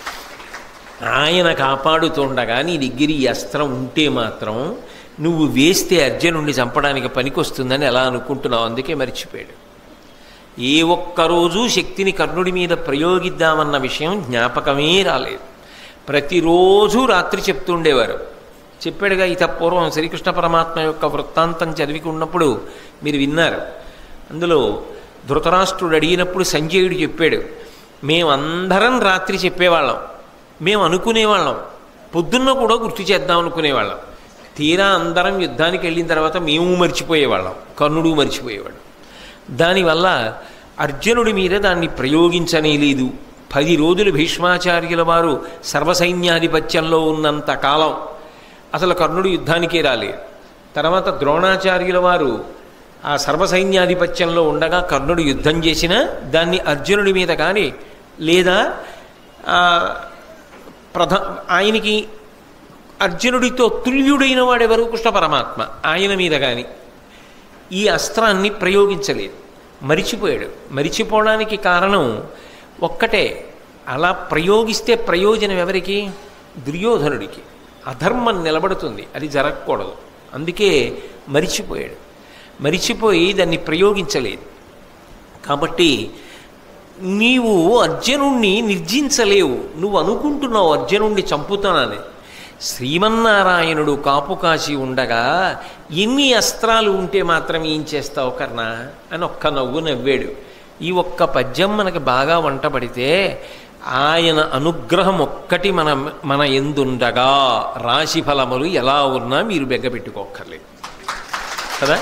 ఆయన కాపాడుతుండగా నీ దగ్గర ఈ అస్త్రం ఉంటే మాత్రం నువ్వు వేస్తే అర్జునుణ్ణి చంపడానికి పనికొస్తుందని ఎలా అనుకుంటున్నావు అందుకే మర్చిపోయాడు ఏ ఒక్కరోజు శక్తిని కర్ణుడి మీద ప్రయోగిద్దామన్న విషయం జ్ఞాపకమే రాలేదు ప్రతిరోజు రాత్రి చెప్తుండేవారు చెప్పాడుగా ఇత పూర్వం శ్రీకృష్ణ పరమాత్మ యొక్క వృత్తాంతం చదివికున్నప్పుడు మీరు విన్నారు అందులో ధృతరాష్ట్రుడు అడిగినప్పుడు సంజయుడు చెప్పాడు మేమందరం రాత్రి చెప్పేవాళ్ళం మేము అనుకునేవాళ్ళం పొద్దున్న కూడా గుర్తు చేద్దాం అనుకునేవాళ్ళం తీరా అందరం యుద్ధానికి వెళ్ళిన తర్వాత మేము మర్చిపోయేవాళ్ళం కర్ణుడు మర్చిపోయేవాడు దానివల్ల అర్జునుడి మీద దాన్ని ప్రయోగించనే లేదు పది రోజులు భీష్మాచార్యుల వారు సర్వసైన్యాధిపత్యంలో ఉన్నంత కాలం అసలు కర్ణుడు యుద్ధానికే రాలేదు తర్వాత ద్రోణాచార్యుల వారు ఆ సర్వసైన్యాధిపత్యంలో ఉండగా కర్ణుడు యుద్ధం చేసినా దాన్ని అర్జునుడి మీద కానీ లేదా ఆ, ప్రధ ఆయనకి అర్జునుడితో తుల్యుడైన వాడెవరు కృష్ణ పరమాత్మ ఆయన మీద కానీ ఈ అస్త్రాన్ని ప్రయోగించలేదు మరిచిపోయాడు మరిచిపోవడానికి కారణం ఒక్కటే అలా ప్రయోగిస్తే ప్రయోజనం ఎవరికి దుర్యోధనుడికి అధర్మం నిలబడుతుంది అది జరగకూడదు అందుకే మరిచిపోయాడు మరిచిపోయి దాన్ని ప్రయోగించలేదు కాబట్టి నీవు అర్జునుణ్ణి నిర్జించలేవు నువ్వు అనుకుంటున్నావు అర్జునుణ్ణి చంపుతానని శ్రీమన్నారాయణుడు కాపు కాసి ఉండగా ఎన్ని అస్త్రాలు ఉంటే మాత్రం ఏం చేస్తావు కర్ణ అని ఒక్క నవ్వు నవ్వాడు ఈ ఒక్క పద్యం మనకి బాగా వంట పడితే ఆయన అనుగ్రహం ఒక్కటి మన మన ఎందుండగా రాశి ఫలములు ఎలా ఉన్నా మీరు బెగ్గపెట్టుకోక్కర్లేదు కదా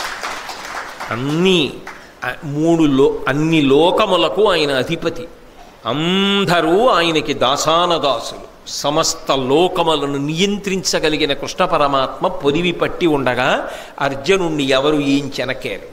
అన్ని ఆ, మూడు లో అన్ని లోకములకు ఆయన అధిపతి అందరూ ఆయనకి దాసానదాసులు సమస్త లోకములను నియంత్రించగలిగిన కృష్ణ పరమాత్మ పొదివి పట్టి ఉండగా అర్జునుణ్ణి ఎవరు ఏం చెనకేరు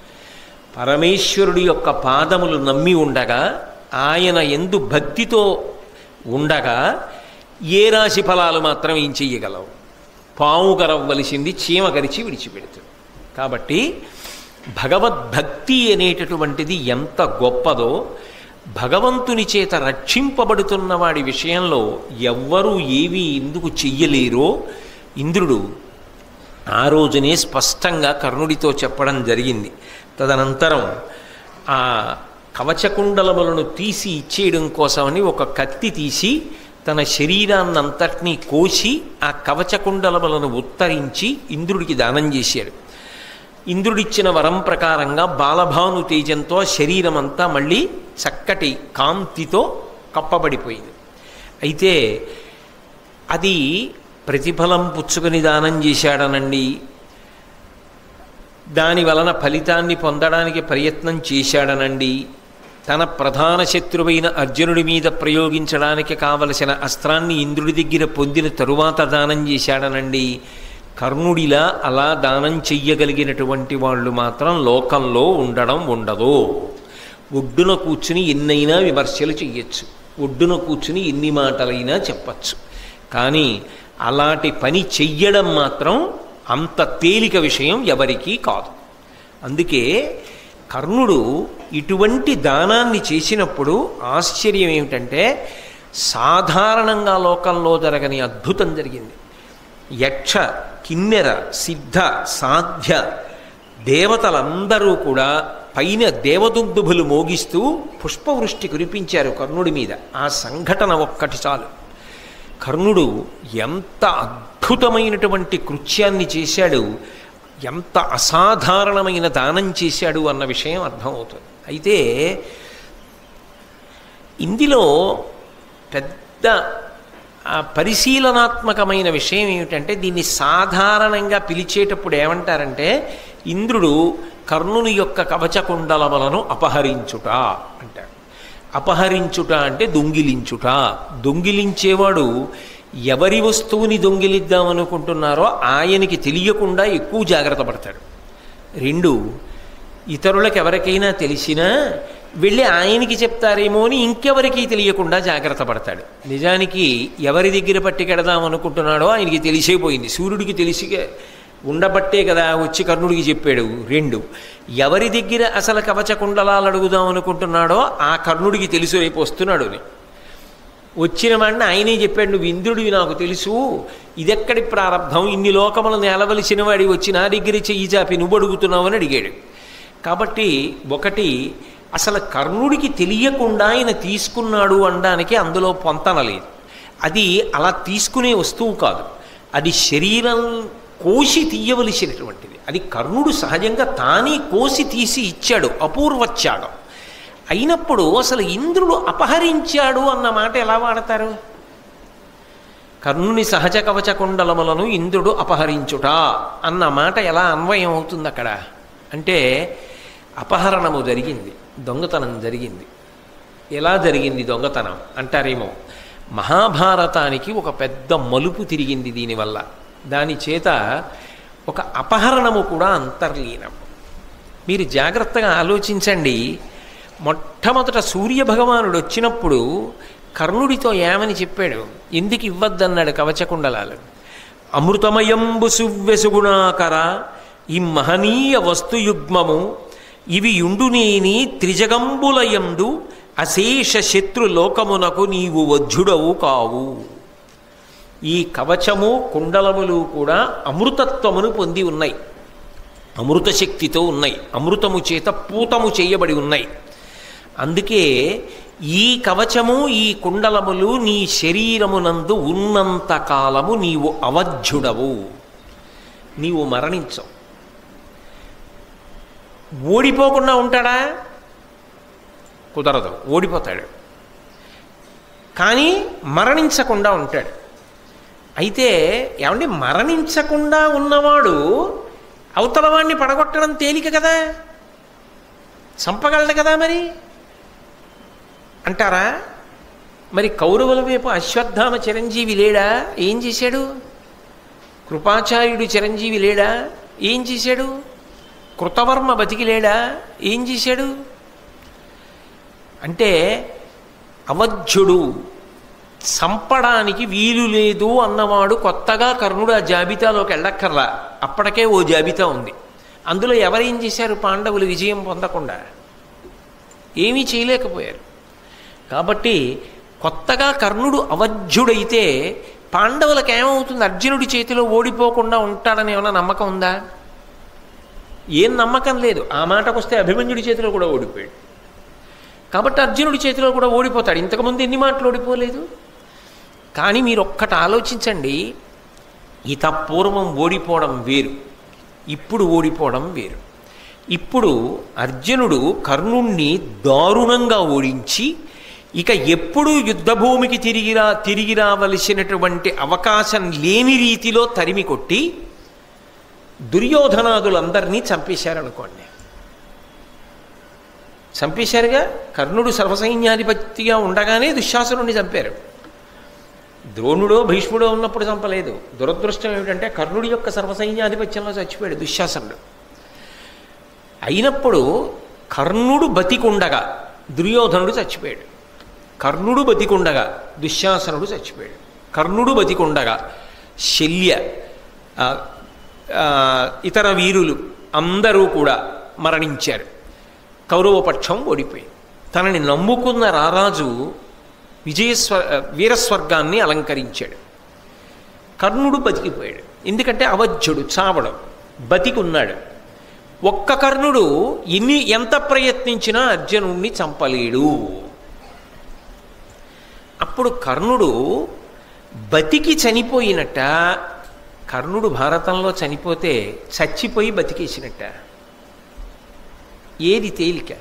పరమేశ్వరుడి యొక్క పాదములు నమ్మి ఉండగా ఆయన ఎందు భక్తితో ఉండగా ఏ రాశి ఫలాలు మాత్రం ఏం చెయ్యగలవు పాము గరవ్వలసింది చీమ గరిచి విడిచిపెడుతుంది కాబట్టి భగవద్భక్తి అనేటటువంటిది ఎంత గొప్పదో భగవంతుని చేత రక్షింపబడుతున్న వాడి విషయంలో ఎవ్వరూ ఏవి ఎందుకు చెయ్యలేరో ఇంద్రుడు ఆ రోజునే స్పష్టంగా కర్ణుడితో చెప్పడం జరిగింది తదనంతరం ఆ కవచకుండలములను తీసి ఇచ్చేయడం కోసమని ఒక కత్తి తీసి తన శరీరాన్నంతటినీ కోసి ఆ కవచకుండలములను ఉత్తరించి ఇంద్రుడికి దానం చేశాడు ఇంద్రుడిచ్చిన వరం ప్రకారంగా బాలభాను తేజంతో శరీరం అంతా మళ్ళీ చక్కటి కాంతితో కప్పబడిపోయింది అయితే అది ప్రతిఫలం పుచ్చుకొని దానం చేశాడనండి దాని వలన ఫలితాన్ని పొందడానికి ప్రయత్నం చేశాడనండి తన ప్రధాన శత్రువైన అర్జునుడి మీద ప్రయోగించడానికి కావలసిన అస్త్రాన్ని ఇంద్రుడి దగ్గర పొందిన తరువాత దానం చేశాడనండి కర్ణుడిలా అలా దానం చెయ్యగలిగినటువంటి వాళ్ళు మాత్రం లోకంలో ఉండడం ఉండదు ఒడ్డున కూర్చుని ఎన్నైనా విమర్శలు చెయ్యొచ్చు ఒడ్డున కూర్చుని ఎన్ని మాటలైనా చెప్పచ్చు కానీ అలాంటి పని చెయ్యడం మాత్రం అంత తేలిక విషయం ఎవరికీ కాదు అందుకే కర్ణుడు ఇటువంటి దానాన్ని చేసినప్పుడు ఆశ్చర్యం ఏమిటంటే సాధారణంగా లోకంలో జరగని అద్భుతం జరిగింది యక్ష కిన్నెర సిద్ధ సాధ్య దేవతలందరూ కూడా పైన దేవదుందుభులు మోగిస్తూ పుష్పవృష్టి కురిపించారు కర్ణుడి మీద ఆ సంఘటన ఒక్కటి చాలు కర్ణుడు ఎంత అద్భుతమైనటువంటి కృత్యాన్ని చేశాడు ఎంత అసాధారణమైన దానం చేశాడు అన్న విషయం అర్థమవుతుంది అయితే ఇందులో పెద్ద ఆ, పరిశీలనాత్మకమైన విషయం ఏమిటంటే దీన్ని సాధారణంగా పిలిచేటప్పుడు ఏమంటారంటే ఇంద్రుడు కర్ణుని యొక్క కవచకుండలములను అపహరించుట అంటాడు అపహరించుట అంటే దొంగిలించుట దొంగిలించేవాడు ఎవరి వస్తువుని దొంగిలిద్దామనుకుంటున్నారో ఆయనకి తెలియకుండా ఎక్కువ జాగ్రత్త పడతాడు రెండు ఇతరులకు ఎవరికైనా తెలిసినా వెళ్ళి ఆయనకి చెప్తారేమో అని ఇంకెవరికి తెలియకుండా జాగ్రత్త పడతాడు నిజానికి ఎవరి దగ్గర పట్టుకెడదాం అనుకుంటున్నాడో ఆయనకి తెలిసిపోయింది సూర్యుడికి తెలిసి ఉండబట్టే కదా వచ్చి కర్ణుడికి చెప్పాడు రెండు ఎవరి దగ్గర అసలు కవచ కుండలాలు అడుగుదాం అనుకుంటున్నాడో ఆ కర్ణుడికి తెలుసు రేపు వస్తున్నాడు అని వచ్చిన వాడిని ఆయనే చెప్పాడు నువ్వు ఇంద్రుడివి నాకు తెలుసు ఇదెక్కడి ప్రారంభం ఇన్ని లోకములు నేలవలసిన వాడి వచ్చి నా దగ్గర చెయ్యి చాపి నువ్వు అడుగుతున్నావు అని అడిగాడు కాబట్టి ఒకటి అసలు కర్ణుడికి తెలియకుండా ఆయన తీసుకున్నాడు అనడానికి అందులో పొంతన లేదు అది అలా తీసుకునే వస్తువు కాదు అది శరీరం కోసి తీయవలసినటువంటిది అది కర్ణుడు సహజంగా తానే కోసి తీసి ఇచ్చాడు అపూర్వత్యాగం అయినప్పుడు అసలు ఇంద్రుడు అపహరించాడు అన్న మాట ఎలా వాడతారు కర్ణుని సహజ కవచ కుండలములను ఇంద్రుడు అపహరించుట అన్న మాట ఎలా అన్వయం అవుతుంది అక్కడ అంటే అపహరణము జరిగింది దొంగతనం జరిగింది ఎలా జరిగింది దొంగతనం అంటారేమో మహాభారతానికి ఒక పెద్ద మలుపు తిరిగింది దీనివల్ల దాని చేత ఒక అపహరణము కూడా అంతర్లీనం మీరు జాగ్రత్తగా ఆలోచించండి మొట్టమొదట సూర్యభగవానుడు వచ్చినప్పుడు కర్ణుడితో ఏమని చెప్పాడు ఎందుకు ఇవ్వద్దన్నాడు కవచకుండలాలు అమృతమయంబు సువ్వెసుగుణాకర ఈ మహనీయ వస్తుయుగ్మము ఇవి యుండునేని త్రిజగంబులయందు అశేష శత్రు లోకమునకు నీవు వజ్జుడవు కావు ఈ కవచము కుండలములు కూడా అమృతత్వమును పొంది ఉన్నాయి అమృత శక్తితో ఉన్నాయి అమృతము చేత పూతము చేయబడి ఉన్నాయి అందుకే ఈ కవచము ఈ కుండలములు నీ శరీరమునందు ఉన్నంత కాలము నీవు అవధ్యుడవు నీవు మరణించవు ఓడిపోకుండా ఉంటాడా కుదరదు ఓడిపోతాడు కానీ మరణించకుండా ఉంటాడు అయితే ఏమండి మరణించకుండా ఉన్నవాడు అవతల వాడిని పడగొట్టడం తేలిక కదా చంపగలడు కదా మరి అంటారా మరి కౌరవుల వైపు అశ్వత్థామ చిరంజీవి లేడా ఏం చేశాడు కృపాచార్యుడు చిరంజీవి లేడా ఏం చేశాడు కృతవర్మ బతికి లేడా ఏం చేశాడు అంటే అవధ్యుడు చంపడానికి వీలు లేదు అన్నవాడు కొత్తగా కర్ణుడు ఆ జాబితాలోకి వెళ్ళక్కర్లా అప్పటికే ఓ జాబితా ఉంది అందులో ఎవరేం చేశారు పాండవులు విజయం పొందకుండా ఏమీ చేయలేకపోయారు కాబట్టి కొత్తగా కర్ణుడు అవధ్యుడైతే పాండవులకు ఏమవుతుంది అర్జునుడి చేతిలో ఓడిపోకుండా ఉంటాడని ఏమైనా నమ్మకం ఉందా ఏం నమ్మకం లేదు ఆ మాటకు వస్తే అభిమన్యుడి చేతిలో కూడా ఓడిపోయాడు కాబట్టి అర్జునుడి చేతిలో కూడా ఓడిపోతాడు ఇంతకుముందు ఎన్ని మాటలు ఓడిపోలేదు కానీ మీరు ఒక్కటి ఆలోచించండి ఇత పూర్వం ఓడిపోవడం వేరు ఇప్పుడు ఓడిపోవడం వేరు ఇప్పుడు అర్జునుడు కర్ణుణ్ణి దారుణంగా ఓడించి ఇక ఎప్పుడూ యుద్ధభూమికి తిరిగిరా తిరిగి రావలసినటువంటి అవకాశం లేని రీతిలో తరిమి కొట్టి దుర్యోధనాదులందరినీ చంపేశారనుకోండి చంపేశారుగా కర్ణుడు సర్వసైన్యాధిపతిగా ఉండగానే దుశ్శాసనుడిని చంపారు ద్రోణుడో భీష్ముడో ఉన్నప్పుడు చంపలేదు దురదృష్టం ఏమిటంటే కర్ణుడి యొక్క సర్వసైన్యాధిపత్యంలో చచ్చిపోయాడు దుశ్శాసనుడు అయినప్పుడు కర్ణుడు బతికుండగా దుర్యోధనుడు చచ్చిపోయాడు కర్ణుడు బతికుండగా దుశ్శాసనుడు చచ్చిపోయాడు కర్ణుడు బతికుండగా శల్య ఆ, ఆ, ఇతర వీరులు అందరూ కూడా మరణించారు కౌరవపక్షం ఓడిపోయింది తనని నమ్ముకున్న రారాజు విజయస్వ వీరస్వర్గాన్ని అలంకరించాడు కర్ణుడు బతికిపోయాడు ఎందుకంటే అవధ్యుడు చావడం బతికున్నాడు ఒక్క కర్ణుడు ఎన్ని ఎంత ప్రయత్నించినా అర్జునుణ్ణి చంపలేడు అప్పుడు కర్ణుడు బతికి చనిపోయినట్ట కర్ణుడు భారతంలో చనిపోతే చచ్చిపోయి బతికేసినట్ట ఏది తేలిక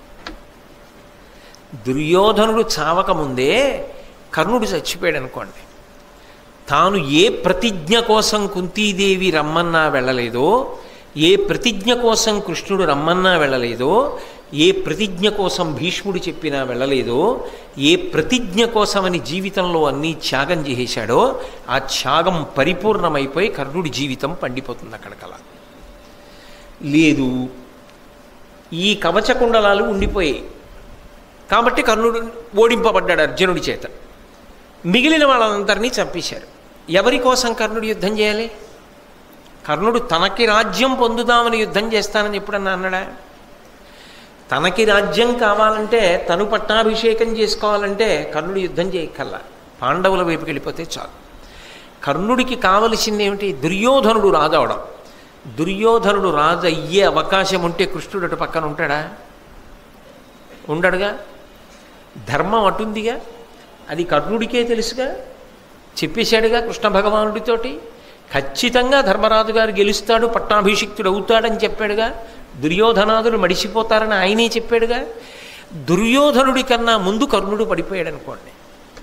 దుర్యోధనుడు చావకముందే కర్ణుడు చచ్చిపోయాడు అనుకోండి తాను ఏ ప్రతిజ్ఞ కోసం కుంతీదేవి రమ్మన్నా వెళ్ళలేదో ఏ ప్రతిజ్ఞ కోసం కృష్ణుడు రమ్మన్నా వెళ్ళలేదో ఏ ప్రతిజ్ఞ కోసం భీష్ముడు చెప్పినా వెళ్ళలేదో ఏ ప్రతిజ్ఞ కోసమని జీవితంలో అన్నీ త్యాగం చేసేశాడో ఆ త్యాగం పరిపూర్ణమైపోయి కర్ణుడి జీవితం పండిపోతుంది అక్కడికలా లేదు ఈ కవచకుండలాలు ఉండిపోయాయి కాబట్టి కర్ణుడు ఓడింపబడ్డాడు అర్జునుడి చేత మిగిలిన వాళ్ళందరినీ చంపేశారు ఎవరి కోసం కర్ణుడు యుద్ధం చేయాలి కర్ణుడు తనకి రాజ్యం పొందుదామని యుద్ధం చేస్తానని ఎప్పుడన్నా అన్నాడా తనకి రాజ్యం కావాలంటే తను పట్టాభిషేకం చేసుకోవాలంటే కర్ణుడు యుద్ధం చేయక్కల్లా పాండవుల వైపుకి వెళ్ళిపోతే చాలు కర్ణుడికి కావలసింది ఏమిటి దుర్యోధనుడు రాజవడం దుర్యోధనుడు రాజు అయ్యే అవకాశం ఉంటే కృష్ణుడు అటు పక్కన ఉంటాడా ఉండడుగా ధర్మం అటుందిగా అది కర్ణుడికే తెలుసుగా చెప్పేశాడుగా కృష్ణ భగవానుడితోటి ఖచ్చితంగా ధర్మరాజు గారు గెలుస్తాడు పట్టాభిషిక్తుడు అవుతాడని చెప్పాడుగా దుర్యోధనాదులు మడిసిపోతారని ఆయనే చెప్పాడుగా దుర్యోధనుడి కన్నా ముందు కర్ణుడు పడిపోయాడు అనుకోండి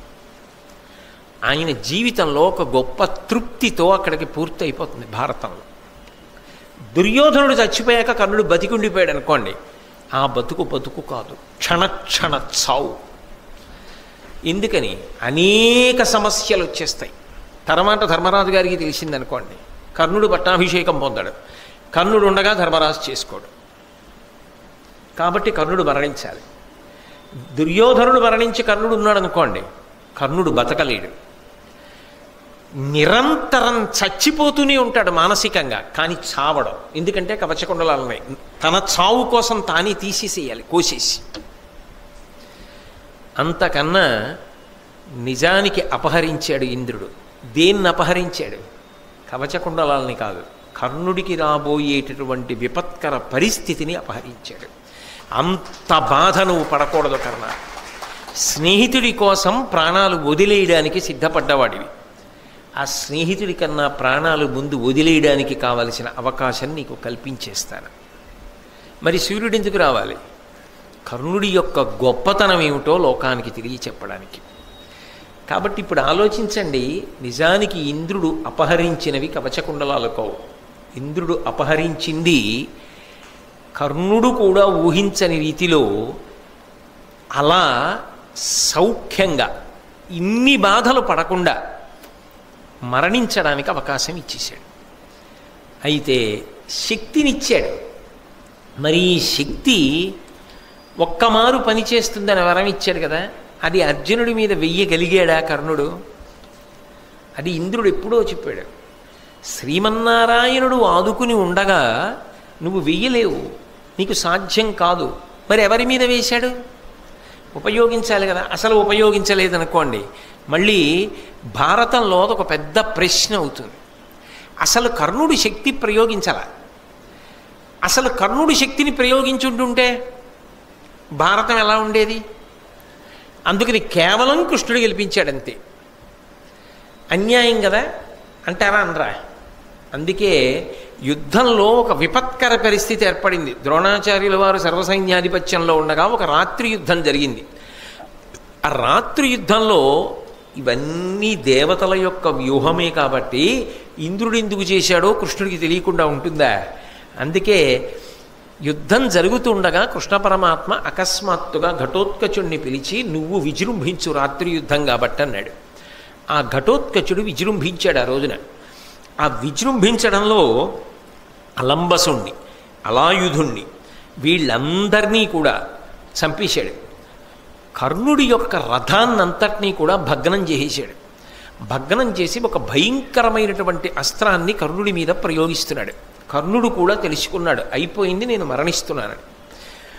ఆయన జీవితంలో ఒక గొప్ప తృప్తితో అక్కడికి పూర్తి అయిపోతుంది భారతంలో దుర్యోధనుడు చచ్చిపోయాక కర్ణుడు బతికుండిపోయాడు అనుకోండి ఆ బతుకు బతుకు కాదు క్షణ క్షణ చావు ఎందుకని అనేక సమస్యలు వచ్చేస్తాయి తర్వాత ధర్మరాజు గారికి తెలిసిందనుకోండి కర్ణుడు పట్టాభిషేకం పొందాడు కర్ణుడు ఉండగా ధర్మరాజు చేసుకోడు కాబట్టి కర్ణుడు మరణించాలి దుర్యోధనుడు మరణించి కర్ణుడు ఉన్నాడు అనుకోండి కర్ణుడు బతకలేడు నిరంతరం చచ్చిపోతూనే ఉంటాడు మానసికంగా కానీ చావడం ఎందుకంటే కవచకుండలాలు ఉన్నాయి తన చావు కోసం తానే తీసేసేయాలి కోసేసి అంతకన్నా నిజానికి అపహరించాడు ఇంద్రుడు దేన్ని అపహరించాడు కవచకుండలాల్ని కాదు కర్ణుడికి రాబోయేటటువంటి విపత్కర పరిస్థితిని అపహరించాడు అంత బాధ నువ్వు పడకూడదు కర్ణ స్నేహితుడి కోసం ప్రాణాలు వదిలేయడానికి సిద్ధపడ్డవాడివి ఆ స్నేహితుడి కన్నా ప్రాణాలు ముందు వదిలేయడానికి కావలసిన అవకాశం నీకు కల్పించేస్తాను మరి సూర్యుడు ఎందుకు రావాలి కర్ణుడి యొక్క గొప్పతనం ఏమిటో లోకానికి తిరిగి చెప్పడానికి కాబట్టి ఇప్పుడు ఆలోచించండి నిజానికి ఇంద్రుడు అపహరించినవి కవచకుండలాలు కావు ఇంద్రుడు అపహరించింది కర్ణుడు కూడా ఊహించని రీతిలో అలా సౌఖ్యంగా ఇన్ని బాధలు పడకుండా మరణించడానికి అవకాశం ఇచ్చేశాడు అయితే శక్తినిచ్చాడు మరి ఈ శక్తి ఒక్కమారు పనిచేస్తుందని వరం ఇచ్చాడు కదా అది అర్జునుడి మీద వెయ్యగలిగాడా కర్ణుడు అది ఇంద్రుడు ఎప్పుడో చెప్పాడు శ్రీమన్నారాయణుడు ఆదుకుని ఉండగా నువ్వు వెయ్యలేవు నీకు సాధ్యం కాదు మరి ఎవరి మీద వేశాడు ఉపయోగించాలి కదా అసలు ఉపయోగించలేదనుకోండి మళ్ళీ భారతంలో ఒక పెద్ద ప్రశ్న అవుతుంది అసలు కర్ణుడి శక్తి ప్రయోగించాల అసలు కర్ణుడి శక్తిని ప్రయోగించుంటుంటే భారతం ఎలా ఉండేది అందుకని కేవలం కృష్ణుడు గెలిపించాడంతే అన్యాయం కదా అంటారా అనరా అందుకే యుద్ధంలో ఒక విపత్కర పరిస్థితి ఏర్పడింది ద్రోణాచార్యుల వారు సర్వసైన్యాధిపత్యంలో ఉండగా ఒక రాత్రి యుద్ధం జరిగింది ఆ రాత్రి యుద్ధంలో ఇవన్నీ దేవతల యొక్క వ్యూహమే కాబట్టి ఇంద్రుడు ఎందుకు చేశాడో కృష్ణుడికి తెలియకుండా ఉంటుందా అందుకే యుద్ధం జరుగుతుండగా కృష్ణ పరమాత్మ అకస్మాత్తుగా ఘటోత్కచుడిని పిలిచి నువ్వు విజృంభించు రాత్రి యుద్ధం కాబట్టి అన్నాడు ఆ ఘటోత్కచుడు విజృంభించాడు ఆ రోజున ఆ విజృంభించడంలో అలంబసుణ్ణి అలాయుధుణ్ణి వీళ్ళందరినీ కూడా చంపేశాడు కర్ణుడి యొక్క రథాన్నంతటినీ కూడా భగ్నం చేసేశాడు భగ్నం చేసి ఒక భయంకరమైనటువంటి అస్త్రాన్ని కర్ణుడి మీద ప్రయోగిస్తున్నాడు కర్ణుడు కూడా తెలుసుకున్నాడు అయిపోయింది నేను మరణిస్తున్నానని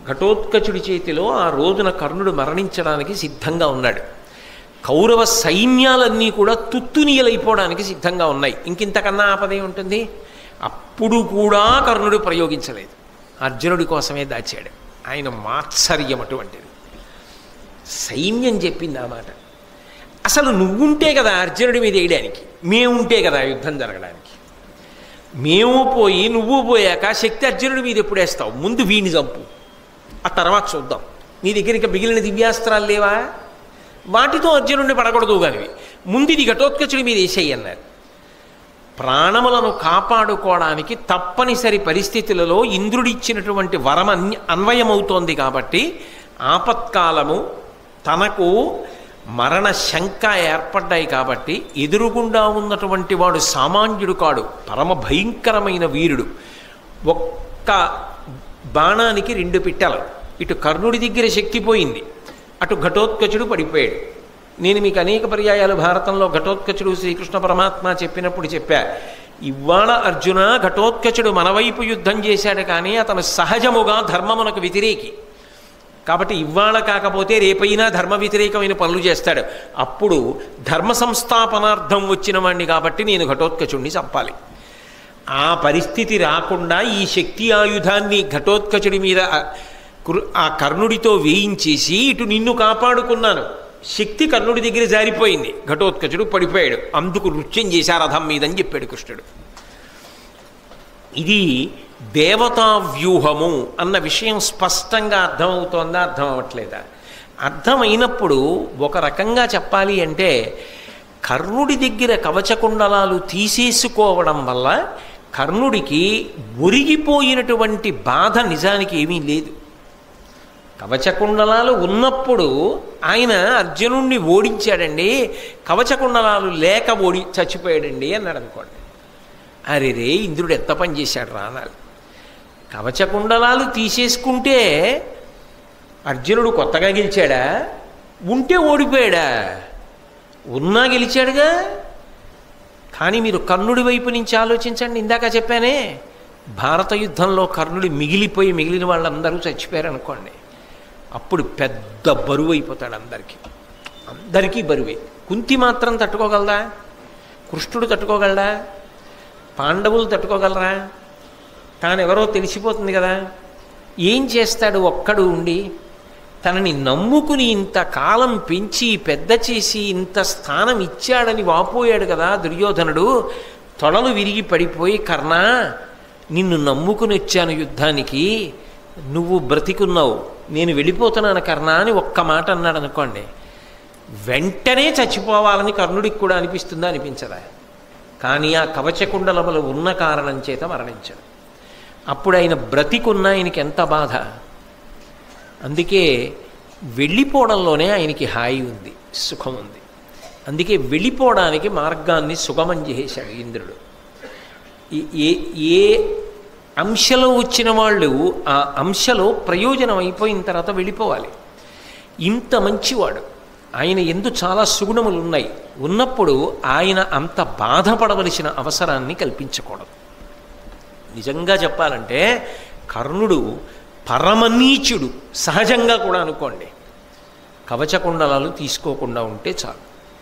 ఘటోత్కచుడి చేతిలో ఆ రోజున కర్ణుడు మరణించడానికి సిద్ధంగా ఉన్నాడు కౌరవ సైన్యాలన్నీ కూడా తుత్తునీయలైపోవడానికి సిద్ధంగా ఉన్నాయి ఇంకింతకన్నా ఆపదే ఉంటుంది అప్పుడు కూడా కర్ణుడు ప్రయోగించలేదు అర్జునుడి కోసమే దాచాడు ఆయన మాత్సర్యం అటువంటిది సైన్యం చెప్పింది ఆ మాట అసలు నువ్వుంటే కదా అర్జునుడి మీద వేయడానికి మేముంటే కదా యుద్ధం జరగడానికి మేము పోయి నువ్వు పోయాక శక్తి అర్జునుడి మీద ఎప్పుడు వేస్తావు ముందు వీడిని చంపు ఆ తర్వాత చూద్దాం నీ దగ్గర ఇంకా మిగిలిన దివ్యాస్త్రాలు లేవా వాటితో అర్జునుడిని పడకూడదు కానివి ముందు ఇది ఘటోత్కచుడి మీద వేసేయి అన్నారు ప్రాణములను కాపాడుకోవడానికి తప్పనిసరి పరిస్థితులలో ఇంద్రుడిచ్చినటువంటి వరం అన్య అన్వయమవుతోంది కాబట్టి ఆపత్కాలము తనకు మరణ శంక ఏర్పడ్డాయి కాబట్టి ఎదురుగుండా ఉన్నటువంటి వాడు సామాన్యుడు కాడు పరమ భయంకరమైన వీరుడు ఒక్క బాణానికి రెండు పిట్టలు ఇటు కర్ణుడి దగ్గర శక్తి పోయింది అటు ఘటోత్కచుడు పడిపోయాడు నేను మీకు అనేక పర్యాయాలు భారతంలో ఘటోత్కచుడు శ్రీకృష్ణ పరమాత్మ చెప్పినప్పుడు చెప్పా ఇవాళ అర్జున ఘటోత్కచుడు మన వైపు యుద్ధం చేశాడు కానీ అతను సహజముగా ధర్మమునకు వ్యతిరేకి కాబట్టి ఇవాళ కాకపోతే రేపైనా ధర్మ వ్యతిరేకమైన పనులు చేస్తాడు అప్పుడు ధర్మ సంస్థాపనార్థం వచ్చిన వాడిని కాబట్టి నేను ఘటోత్కచుడిని చంపాలి ఆ పరిస్థితి రాకుండా ఈ శక్తి ఆయుధాన్ని ఘటోత్కచుడి మీద కృ- ఆ కర్ణుడితో వేయించేసి ఇటు నిన్ను కాపాడుకున్నాను శక్తి కర్ణుడి దగ్గర జారిపోయింది ఘటోత్కచుడు పడిపోయాడు అందుకు నృత్యం చేశారు రథం మీదని చెప్పాడు కృష్ణుడు ఇది దేవతా వ్యూహము అన్న విషయం స్పష్టంగా అర్థమవుతోందా అర్థం అవ్వట్లేదా అర్థమైనప్పుడు ఒక రకంగా చెప్పాలి అంటే కర్ణుడి దగ్గర కవచకుండలాలు తీసేసుకోవడం వల్ల కర్ణుడికి ఒరిగిపోయినటువంటి బాధ నిజానికి ఏమీ లేదు కవచకుండలాలు ఉన్నప్పుడు ఆయన అర్జునుణ్ణి ఓడించాడండి కవచకుండలాలు లేక ఓడి చచ్చిపోయాడండి అన్నాడు అనుకోండి అరే రే ఇంద్రుడు ఎంత పని చేశాడు రా అనాలి కవచకుండలాలు తీసేసుకుంటే అర్జునుడు కొత్తగా గెలిచాడా ఉంటే ఓడిపోయాడా ఉన్నా గెలిచాడుగా కానీ మీరు కర్ణుడి వైపు నుంచి ఆలోచించండి ఇందాక చెప్పానే భారత యుద్ధంలో కర్ణుడి మిగిలిపోయి మిగిలిన వాళ్ళందరూ చచ్చిపోయారు అనుకోండి అప్పుడు పెద్ద బరువు అయిపోతాడు అందరికీ అందరికీ బరువే కుంతి మాత్రం తట్టుకోగలదా కృష్ణుడు తట్టుకోగలడా పాండవులు తట్టుకోగలరా తానెవరో తెలిసిపోతుంది కదా ఏం చేస్తాడు ఒక్కడు ఉండి తనని నమ్ముకుని ఇంత కాలం పెంచి పెద్ద చేసి ఇంత స్థానం ఇచ్చాడని వాపోయాడు కదా దుర్యోధనుడు తొడలు విరిగి పడిపోయి కర్ణ నిన్ను నమ్ముకుని వచ్చాను యుద్ధానికి నువ్వు బ్రతికున్నావు నేను వెళ్ళిపోతున్నాను కర్ణ అని ఒక్క మాట అన్నాడు అనుకోండి వెంటనే చచ్చిపోవాలని కర్ణుడికి కూడా అనిపిస్తుందా అనిపించదా కానీ ఆ కవచకుండలములు ఉన్న కారణం చేత మరణించాడు అప్పుడు ఆయన బ్రతికున్న ఆయనకి ఎంత బాధ అందుకే వెళ్ళిపోవడంలోనే ఆయనకి హాయి ఉంది సుఖం ఉంది అందుకే వెళ్ళిపోవడానికి మార్గాన్ని సుగమం చేశాడు ఇంద్రుడు ఈ- ఏ ఏ అంశలో వచ్చిన వాళ్ళు ఆ అంశలో ప్రయోజనం అయిపోయిన తర్వాత వెళ్ళిపోవాలి ఇంత మంచివాడు ఆయన ఎందు చాలా సుగుణములు ఉన్నాయి ఉన్నప్పుడు ఆయన అంత బాధపడవలసిన అవసరాన్ని కల్పించకూడదు నిజంగా చెప్పాలంటే కర్ణుడు పరమనీచుడు సహజంగా కూడా అనుకోండి కవచకుండలాలు తీసుకోకుండా ఉంటే చాలు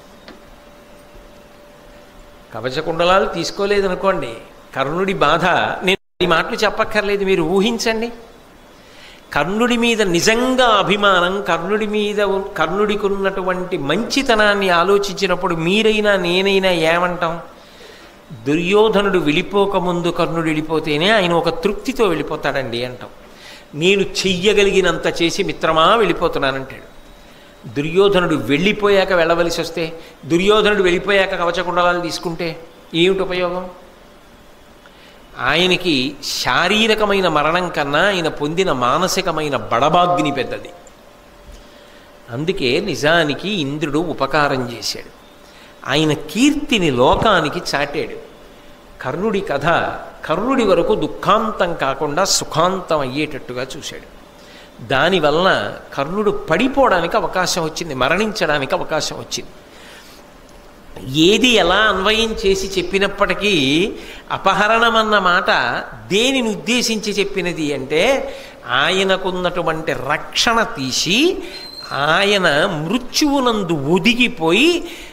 కవచకుండలాలు తీసుకోలేదనుకోండి కర్ణుడి బాధ నేను ఈ మాటలు చెప్పక్కర్లేదు మీరు ఊహించండి కర్ణుడి మీద నిజంగా అభిమానం కర్ణుడి మీద ఉన్- కర్ణుడికి ఉన్నటువంటి మంచితనాన్ని ఆలోచించినప్పుడు మీరైనా నేనైనా ఏమంటాం దుర్యోధనుడు వెళ్ళిపోకముందు కర్ణుడు వెళ్ళిపోతేనే ఆయన ఒక తృప్తితో వెళ్ళిపోతాడండి అంటాం నేను చెయ్యగలిగినంత చేసి మిత్రమా వెళ్ళిపోతున్నానంటాడు దుర్యోధనుడు వెళ్ళిపోయాక వెళ్ళవలసి వస్తే దుర్యోధనుడు వెళ్ళిపోయాక కవచకుండలాలు తీసుకుంటే ఏమిటి ఉపయోగం ఆయనకి శారీరకమైన మరణం కన్నా ఆయన పొందిన మానసికమైన బడబాగ్ని పెద్దది అందుకే నిజానికి ఇంద్రుడు ఉపకారం చేశాడు ఆయన కీర్తిని లోకానికి చాటాడు కర్ణుడి కథ కర్ణుడి వరకు దుఃఖాంతం కాకుండా సుఖాంతం అయ్యేటట్టుగా చూశాడు దానివల్ల కర్ణుడు పడిపోవడానికి అవకాశం వచ్చింది మరణించడానికి అవకాశం వచ్చింది ఏది ఎలా అన్వయం చేసి చెప్పినప్పటికీ అపహరణం అన్న మాట దేనిని ఉద్దేశించి చెప్పినది అంటే ఆయనకున్నటువంటి రక్షణ తీసి ఆయన మృత్యువునందు ఒదిగిపోయి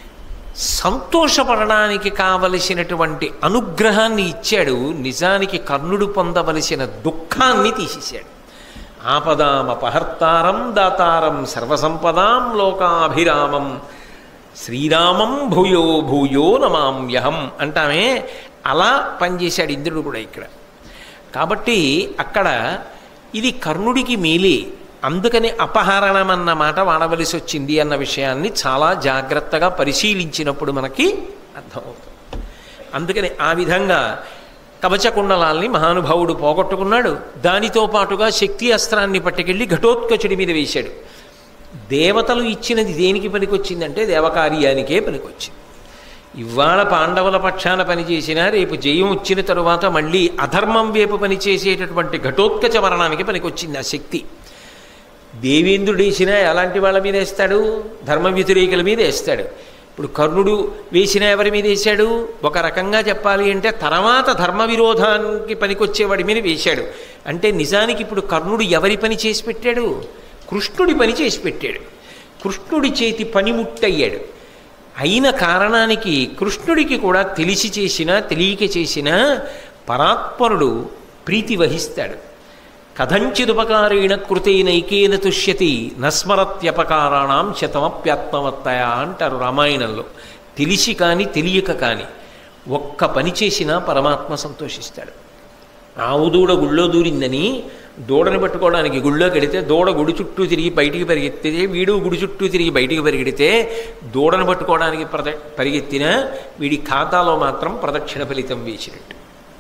సంతోషపడడానికి కావలసినటువంటి అనుగ్రహాన్ని ఇచ్చాడు నిజానికి కర్ణుడు పొందవలసిన దుఃఖాన్ని తీసేశాడు ఆపదామపహర్తారం దాతారం సర్వసంపదాం లోకాభిరామం శ్రీరామం భూయో భూయో నమామ్యహం అంటామే అలా పనిచేశాడు ఇంద్రుడు కూడా ఇక్కడ కాబట్టి అక్కడ ఇది కర్ణుడికి మేలే అందుకని అపహరణం అన్న మాట వాడవలసి వచ్చింది అన్న విషయాన్ని చాలా జాగ్రత్తగా పరిశీలించినప్పుడు మనకి అర్థమవుతుంది అందుకని ఆ విధంగా కవచకుండలాల్ని మహానుభావుడు పోగొట్టుకున్నాడు దానితో పాటుగా శక్తి అస్త్రాన్ని పట్టుకెళ్ళి ఘటోత్కచుడి మీద వేశాడు దేవతలు ఇచ్చినది దేనికి పనికొచ్చిందంటే దేవకార్యానికే పనికొచ్చింది ఇవాళ పాండవుల పక్షాన పనిచేసినా రేపు జయం వచ్చిన తరువాత మళ్ళీ అధర్మం వైపు పనిచేసేటటువంటి ఘటోత్కచ మరణానికి పనికొచ్చింది ఆ శక్తి దేవేంద్రుడు వేసినా ఎలాంటి వాళ్ళ మీద వేస్తాడు ధర్మ వ్యతిరేకుల మీద వేస్తాడు ఇప్పుడు కర్ణుడు వేసిన ఎవరి మీద వేశాడు ఒక రకంగా చెప్పాలి అంటే తర్వాత ధర్మ విరోధానికి పనికొచ్చేవాడి మీద వేశాడు అంటే నిజానికి ఇప్పుడు కర్ణుడు ఎవరి పని చేసి పెట్టాడు కృష్ణుడి పని చేసి పెట్టాడు కృష్ణుడి చేతి పనిముట్టయ్యాడు అయిన కారణానికి కృష్ణుడికి కూడా తెలిసి చేసినా తెలియక చేసినా పరాత్పరుడు ప్రీతి వహిస్తాడు కథంచిదుపకారేణ కృతేనైకేన తుష్యతి నస్మరత్యపకారాణం శతమప్యాత్మవత్తయ అంటారు రామాయణంలో తెలిసి కానీ తెలియక కానీ ఒక్క పని చేసినా పరమాత్మ సంతోషిస్తాడు ఆవు దూడ గుళ్ళో దూరిందని దూడని పట్టుకోవడానికి గుళ్ళో కడితే దూడ గుడి చుట్టూ తిరిగి బయటికి పరిగెత్తితే వీడు గుడి చుట్టూ తిరిగి బయటికి పరిగెడితే దూడను పట్టుకోవడానికి ప్రద పరిగెత్తిన వీడి ఖాతాలో మాత్రం ప్రదక్షిణ ఫలితం వేసినట్టు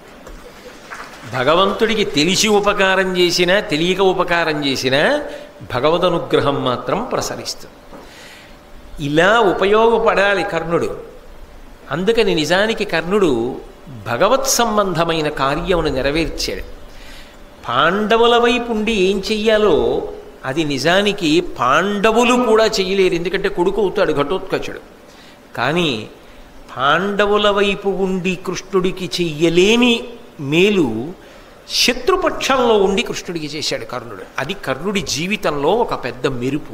భగవంతుడికి తెలిసి ఉపకారం చేసినా తెలియక ఉపకారం చేసినా భగవద్ అనుగ్రహం మాత్రం ప్రసరిస్తుంది ఇలా ఉపయోగపడాలి కర్ణుడు అందుకని నిజానికి కర్ణుడు భగవత్ సంబంధమైన కార్యమును నెరవేర్చాడు పాండవుల వైపు ఉండి ఏం చెయ్యాలో అది నిజానికి పాండవులు కూడా చేయలేరు ఎందుకంటే కొడుకు అవుతాడు ఘటోత్కచుడు కానీ పాండవుల వైపు ఉండి కృష్ణుడికి చెయ్యలేని మేలు శత్రుపక్షంలో ఉండి కృష్ణుడికి చేశాడు కర్ణుడు అది కర్ణుడి జీవితంలో ఒక పెద్ద మెరుపు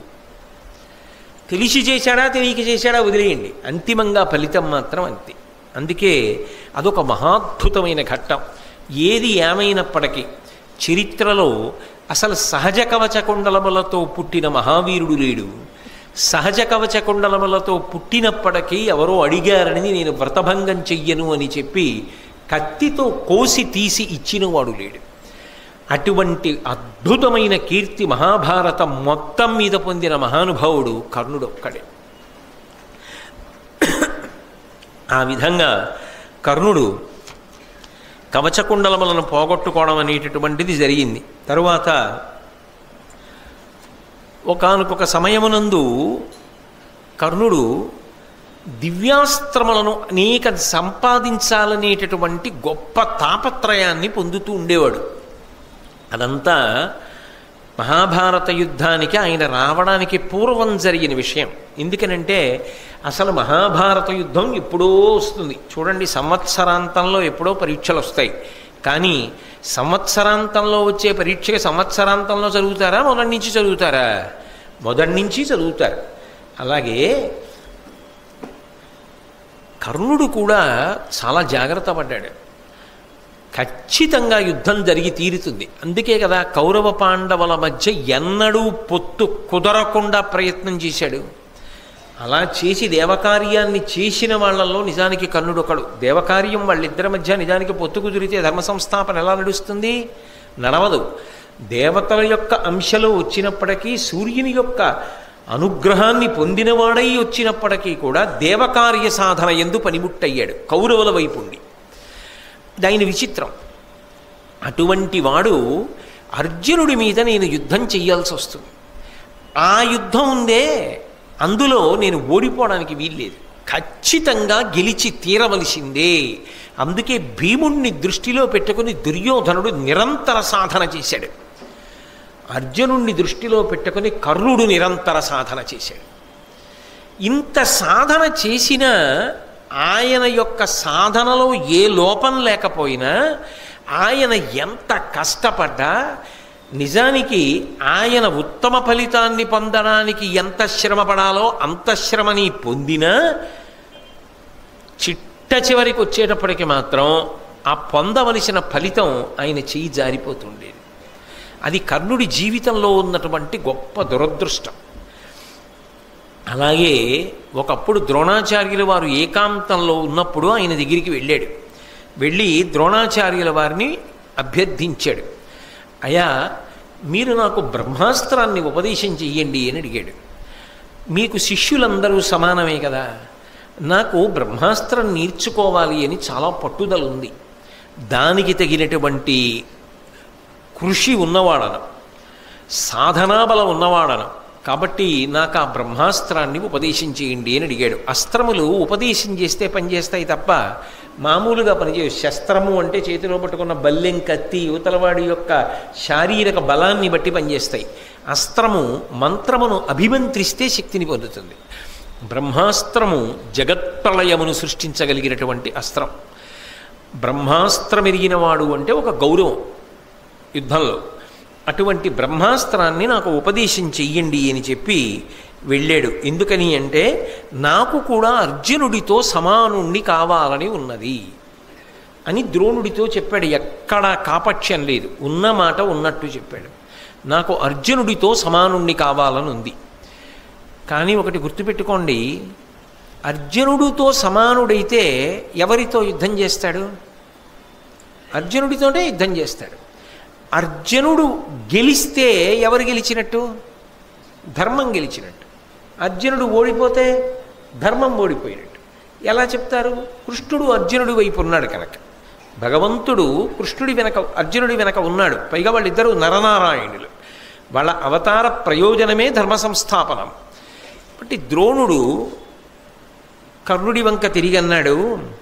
తెలిసి చేశాడా తెలియక చేశాడా వదిలేయండి అంతిమంగా ఫలితం మాత్రం అంతే అందుకే అదొక మహాద్భుతమైన ఘట్టం ఏది ఏమైనప్పటికీ చరిత్రలో అసలు సహజ కవచ కుండలములతో పుట్టిన మహావీరుడు లేడు సహజ కవచ కుండలములతో పుట్టినప్పటికీ ఎవరో అడిగారని నేను వ్రతభంగం చెయ్యను అని చెప్పి కత్తితో కోసి తీసి ఇచ్చినవాడు లేడు అటువంటి అద్భుతమైన కీర్తి మహాభారతం మొత్తం మీద పొందిన మహానుభావుడు కర్ణుడు ఒక్కడే ఆ విధంగా కర్ణుడు కవచకుండలములను పోగొట్టుకోవడం అనేటటువంటిది జరిగింది తరువాత ఒకనకొక సమయమునందు కర్ణుడు దివ్యాస్త్రములను అనేక సంపాదించాలనేటటువంటి గొప్ప తాపత్రయాన్ని పొందుతూ ఉండేవాడు అదంతా మహాభారత యుద్ధానికి ఆయన రావడానికి పూర్వం జరిగిన విషయం ఎందుకనంటే అసలు మహాభారత యుద్ధం ఎప్పుడో వస్తుంది చూడండి సంవత్సరాంతంలో ఎప్పుడో పరీక్షలు వస్తాయి కానీ సంవత్సరాంతంలో వచ్చే పరీక్షకి సంవత్సరాంతంలో చదువుతారా మొదటి నుంచి చదువుతారా మొదటి నుంచి చదువుతారు అలాగే కర్ణుడు కూడా చాలా జాగ్రత్త పడ్డాడు ఖచ్చితంగా యుద్ధం జరిగి తీరుతుంది అందుకే కదా కౌరవ పాండవుల మధ్య ఎన్నడూ పొత్తు కుదరకుండా ప్రయత్నం చేశాడు అలా చేసి దేవకార్యాన్ని చేసిన వాళ్ళల్లో నిజానికి కర్ణుడు ఒకడు దేవకార్యం వాళ్ళిద్దరి మధ్య నిజానికి పొత్తు కుదిరితే ధర్మ సంస్థాపన ఎలా నడుస్తుంది నడవదు దేవతల యొక్క అంశలో వచ్చినప్పటికీ సూర్యుని యొక్క అనుగ్రహాన్ని పొందినవాడై వచ్చినప్పటికీ కూడా దేవకార్య సాధన ఎందు పనిముట్టయ్యాడు కౌరవుల వైపు ఉండి దాని విచిత్రం అటువంటి వాడు అర్జునుడి మీద నేను యుద్ధం చెయ్యాల్సి వస్తుంది ఆ యుద్ధం ఉందే అందులో నేను ఓడిపోవడానికి వీల్లేదు ఖచ్చితంగా గెలిచి తీరవలసిందే అందుకే భీముణ్ణి దృష్టిలో పెట్టుకుని దుర్యోధనుడు నిరంతర సాధన చేశాడు అర్జునుణ్ణి దృష్టిలో పెట్టుకుని కర్ణుడు నిరంతర సాధన చేశాడు ఇంత సాధన చేసిన ఆయన యొక్క సాధనలో ఏ లోపం లేకపోయినా ఆయన ఎంత కష్టపడ్డా నిజానికి ఆయన ఉత్తమ ఫలితాన్ని పొందడానికి ఎంత శ్రమ పడాలో అంత శ్రమని పొందినా చిట్ట చివరికి వచ్చేటప్పటికి మాత్రం ఆ పొందవలసిన ఫలితం ఆయన చెయ్యి జారిపోతుండేది అది కర్ణుడి జీవితంలో ఉన్నటువంటి గొప్ప దురదృష్టం అలాగే ఒకప్పుడు ద్రోణాచార్యుల వారు ఏకాంతంలో ఉన్నప్పుడు ఆయన దగ్గరికి వెళ్ళాడు వెళ్ళి ద్రోణాచార్యుల వారిని అభ్యర్థించాడు అయ్యా మీరు నాకు బ్రహ్మాస్త్రాన్ని ఉపదేశం చెయ్యండి అని అడిగాడు మీకు శిష్యులందరూ సమానమే కదా నాకు బ్రహ్మాస్త్రం నేర్చుకోవాలి అని చాలా పట్టుదల ఉంది దానికి తగినటువంటి కృషి ఉన్నవాడను సాధనాబలం ఉన్నవాడను కాబట్టి నాకు ఆ బ్రహ్మాస్త్రాన్ని ఉపదేశం చేయండి అని అడిగాడు అస్త్రములు ఉపదేశం చేస్తే పనిచేస్తాయి తప్ప మామూలుగా పనిచేయవు శస్త్రము అంటే చేతిలో పట్టుకున్న బల్లెం కత్తి యువతలవాడి యొక్క శారీరక బలాన్ని బట్టి పనిచేస్తాయి అస్త్రము మంత్రమును అభిమంత్రిస్తే శక్తిని పొందుతుంది బ్రహ్మాస్త్రము జగత్ప్రళయమును సృష్టించగలిగినటువంటి అస్త్రం బ్రహ్మాస్త్రం ఎరిగినవాడు అంటే ఒక గౌరవం యుద్ధంలో అటువంటి బ్రహ్మాస్త్రాన్ని నాకు ఉపదేశం చెయ్యండి అని చెప్పి వెళ్ళాడు ఎందుకని అంటే నాకు కూడా అర్జునుడితో సమానుణ్ణి కావాలని ఉన్నది అని ద్రోణుడితో చెప్పాడు ఎక్కడా కాపక్ష్యం లేదు ఉన్న మాట ఉన్నట్టు చెప్పాడు నాకు అర్జునుడితో సమానుణ్ణి కావాలని ఉంది కానీ ఒకటి గుర్తుపెట్టుకోండి అర్జునుడితో సమానుడైతే ఎవరితో యుద్ధం చేస్తాడు అర్జునుడితోటే యుద్ధం చేస్తాడు అర్జునుడు గెలిస్తే ఎవరు గెలిచినట్టు ధర్మం గెలిచినట్టు అర్జునుడు ఓడిపోతే ధర్మం ఓడిపోయినట్టు ఎలా చెప్తారు కృష్ణుడు అర్జునుడి వైపు ఉన్నాడు కనుక భగవంతుడు కృష్ణుడి వెనక అర్జునుడి వెనక ఉన్నాడు పైగా వాళ్ళిద్దరూ నరనారాయణులు వాళ్ళ అవతార ప్రయోజనమే ధర్మ సంస్థాపనం కాబట్టి ద్రోణుడు కర్ణుడి వంక తిరిగి అన్నాడు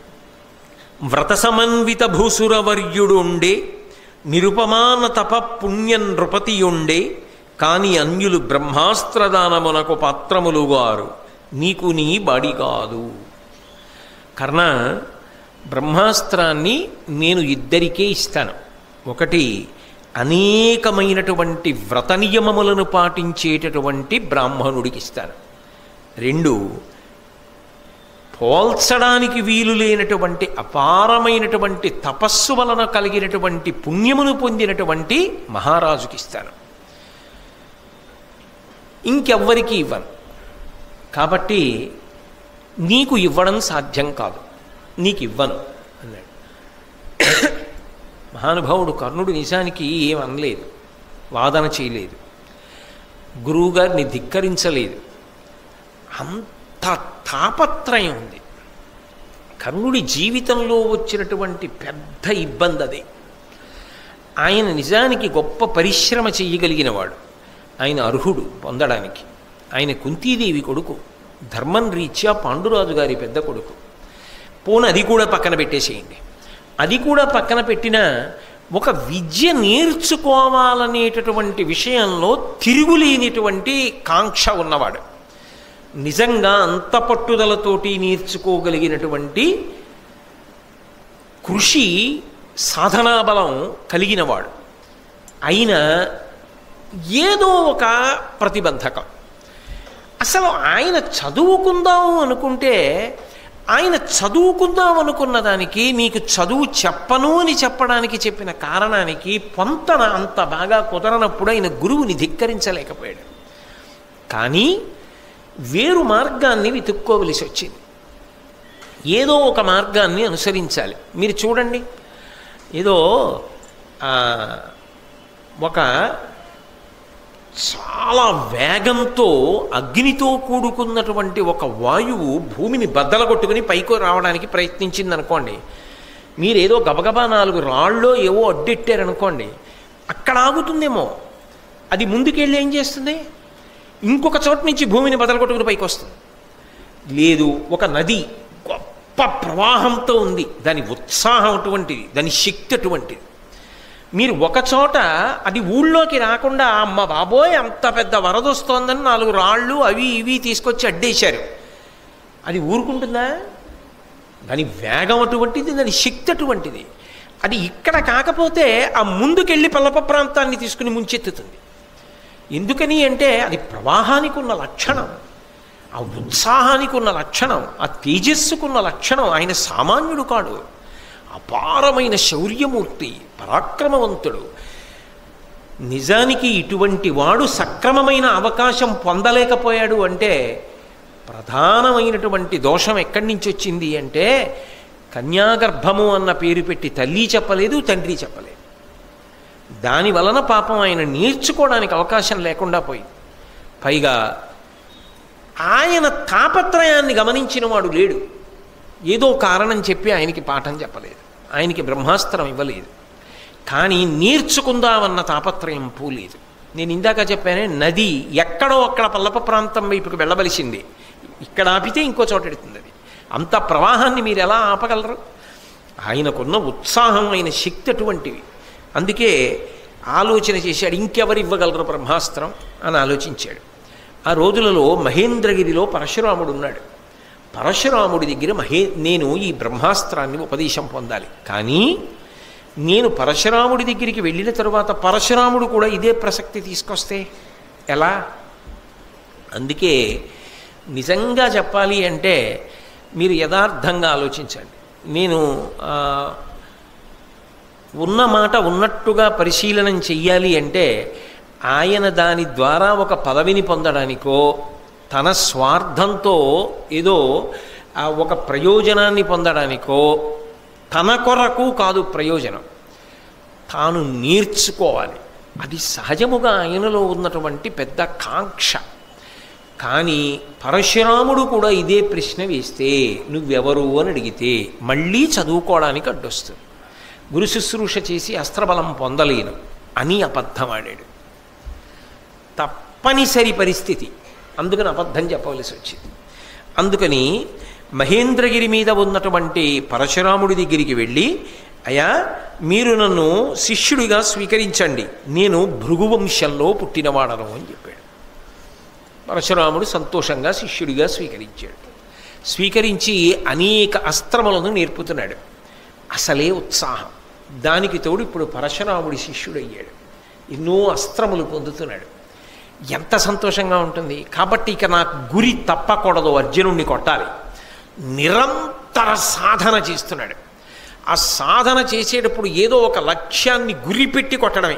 వ్రత సమన్విత భూసురవర్యుడు ఉండే నిరుపమాన తప పుణ్య నృపతియుండే కాని అన్యులు బ్రహ్మాస్త్రదానమునకు పాత్రములుగారు నీకు నీ బాడి కాదు కర్ణ బ్రహ్మాస్త్రాన్ని నేను ఇద్దరికే ఇస్తాను ఒకటి అనేకమైనటువంటి వ్రత నియమములను పాటించేటటువంటి బ్రాహ్మణుడికి ఇస్తాను రెండు పోల్చడానికి వీలు లేనటువంటి అపారమైనటువంటి తపస్సు వలన కలిగినటువంటి పుణ్యమును పొందినటువంటి మహారాజుకి ఇస్తాను ఇంకెవ్వరికి ఇవ్వను కాబట్టి నీకు ఇవ్వడం సాధ్యం కాదు నీకు ఇవ్వను అన్నాడు మహానుభావుడు కర్ణుడు నిజానికి ఏం అనలేదు వాదన చేయలేదు గురువుగారిని ధిక్కరించలేదు అంత తాపత్రయం ఉంది కర్ణుడి జీవితంలో వచ్చినటువంటి పెద్ద ఇబ్బంది అది ఆయన నిజానికి గొప్ప పరిశ్రమ చెయ్యగలిగినవాడు ఆయన అర్హుడు పొందడానికి ఆయన కుంతీదేవి కొడుకు ధర్మం రీత్యా పాండురాజు గారి పెద్ద కొడుకు పోను అది కూడా పక్కన పెట్టేసేయండి అది కూడా పక్కన పెట్టిన ఒక విద్య నేర్చుకోవాలనేటటువంటి విషయంలో తిరుగులేనిటువంటి కాంక్ష ఉన్నవాడు నిజంగా అంత పట్టుదలతోటి నేర్చుకోగలిగినటువంటి కృషి సాధనాబలం కలిగినవాడు అయినా ఏదో ఒక ప్రతిబంధకం అసలు ఆయన చదువుకుందాం అనుకుంటే ఆయన చదువుకుందాం అనుకున్న దానికి నీకు చదువు చెప్పను అని చెప్పడానికి చెప్పిన కారణానికి పొంతన అంత బాగా కుదరనప్పుడు ఆయన గురువుని ధిక్కరించలేకపోయాడు కానీ వేరు మార్గాన్ని వెతుక్కోవలసి వచ్చింది ఏదో ఒక మార్గాన్ని అనుసరించాలి మీరు చూడండి ఏదో ఒక చాలా వేగంతో అగ్నితో కూడుకున్నటువంటి ఒక వాయువు భూమిని బద్దల కొట్టుకుని పైకి రావడానికి ప్రయత్నించింది అనుకోండి మీరేదో గబగబా నాలుగు రాళ్ళో ఏవో అడ్డెట్టారనుకోండి అక్కడ ఆగుతుందేమో అది ముందుకెళ్ళి ఏం చేస్తుంది ఇంకొక చోట నుంచి భూమిని బదల కొట్టుకుని పైకి వస్తుంది లేదు ఒక నది గొప్ప ప్రవాహంతో ఉంది దాని ఉత్సాహం అటువంటిది దాని శక్తి అటువంటిది మీరు ఒక చోట అది ఊళ్ళోకి రాకుండా అమ్మ బాబోయ్ అంత పెద్ద వరద వస్తోందని నాలుగు రాళ్ళు అవి ఇవి తీసుకొచ్చి అడ్డేశారు అది ఊరుకుంటుందా దాని వేగం అటువంటిది దాని శక్తి అటువంటిది అది ఇక్కడ కాకపోతే ఆ ముందుకెళ్ళి పల్లప ప్రాంతాన్ని తీసుకుని ముంచెత్తుతుంది ఎందుకని అంటే అది ప్రవాహానికి ఉన్న లక్షణం ఆ ఉత్సాహానికి ఉన్న లక్షణం ఆ తేజస్సుకున్న లక్షణం ఆయన సామాన్యుడు కాడు అపారమైన శౌర్యమూర్తి పరాక్రమవంతుడు నిజానికి ఇటువంటి వాడు సక్రమమైన అవకాశం పొందలేకపోయాడు అంటే ప్రధానమైనటువంటి దోషం ఎక్కడి నుంచి వచ్చింది అంటే కన్యాగర్భము అన్న పేరు పెట్టి తల్లి చెప్పలేదు తండ్రి చెప్పలేదు దాని వలన పాపం ఆయన నేర్చుకోవడానికి అవకాశం లేకుండా పోయింది పైగా ఆయన తాపత్రయాన్ని గమనించిన వాడు లేడు ఏదో కారణం చెప్పి ఆయనకి పాఠం చెప్పలేదు ఆయనకి బ్రహ్మాస్త్రం ఇవ్వలేదు కానీ నేర్చుకుందామన్న తాపత్రయం పోలేదు నేను ఇందాక చెప్పానే నది ఎక్కడో అక్కడ పల్లప ప్రాంతం వైపుకి వెళ్ళవలసింది ఇక్కడ ఆపితే ఇంకో చోట ఎడుతుంది అది అంత ప్రవాహాన్ని మీరు ఎలా ఆపగలరు ఆయనకున్న ఉత్సాహం ఆయన శక్తి అటువంటివి అందుకే ఆలోచన చేశాడు ఇంకెవరు ఇవ్వగలరు బ్రహ్మాస్త్రం అని ఆలోచించాడు ఆ రోజులలో మహేంద్రగిరిలో పరశురాముడు ఉన్నాడు పరశురాముడి దగ్గర మహే నేను ఈ బ్రహ్మాస్త్రాన్ని ఉపదేశం పొందాలి కానీ నేను పరశురాముడి దగ్గరికి వెళ్ళిన తరువాత పరశురాముడు కూడా ఇదే ప్రసక్తి తీసుకొస్తే ఎలా అందుకే నిజంగా చెప్పాలి అంటే మీరు యథార్థంగా ఆలోచించండి నేను ఆ, ఉన్న మాట ఉన్నట్టుగా పరిశీలనం చెయ్యాలి అంటే ఆయన దాని ద్వారా ఒక పదవిని పొందడానికో తన స్వార్థంతో ఏదో ఆ, ఒక ప్రయోజనాన్ని పొందడానికో తన కొరకు కాదు ప్రయోజనం తాను నేర్చుకోవాలి అది సహజముగా ఆయనలో ఉన్నటువంటి పెద్ద కాంక్ష కానీ పరశురాముడు కూడా ఇదే ప్రశ్న వేస్తే నువ్వెవరు అని అడిగితే మళ్ళీ చదువుకోవడానికి అడ్డొస్తుంది గురు శుశ్రూష చేసి అస్త్రబలం పొందలేను అని అబద్ధమాడాడు తప్పనిసరి పరిస్థితి అందుకని అబద్ధం చెప్పవలసి వచ్చింది అందుకని మహేంద్రగిరి మీద ఉన్నటువంటి పరశురాముడి దగ్గరికి వెళ్ళి అయ్యా మీరు నన్ను శిష్యుడిగా స్వీకరించండి నేను భృగువంశంలో పుట్టినవాడను అని చెప్పాడు పరశురాముడు సంతోషంగా శిష్యుడిగా స్వీకరించాడు స్వీకరించి అనేక అస్త్రములను నేర్పుతున్నాడు అసలే ఉత్సాహం దానికి తోడు ఇప్పుడు పరశురాముడి శిష్యుడయ్యాడు ఎన్నో అస్త్రములు పొందుతున్నాడు ఎంత సంతోషంగా ఉంటుంది కాబట్టి ఇక నాకు గురి తప్పకూడదు అర్జునుడిని కొట్టాలి నిరంతర సాధన చేస్తున్నాడు ఆ సాధన చేసేటప్పుడు ఏదో ఒక లక్ష్యాన్ని గురిపెట్టి కొట్టడమే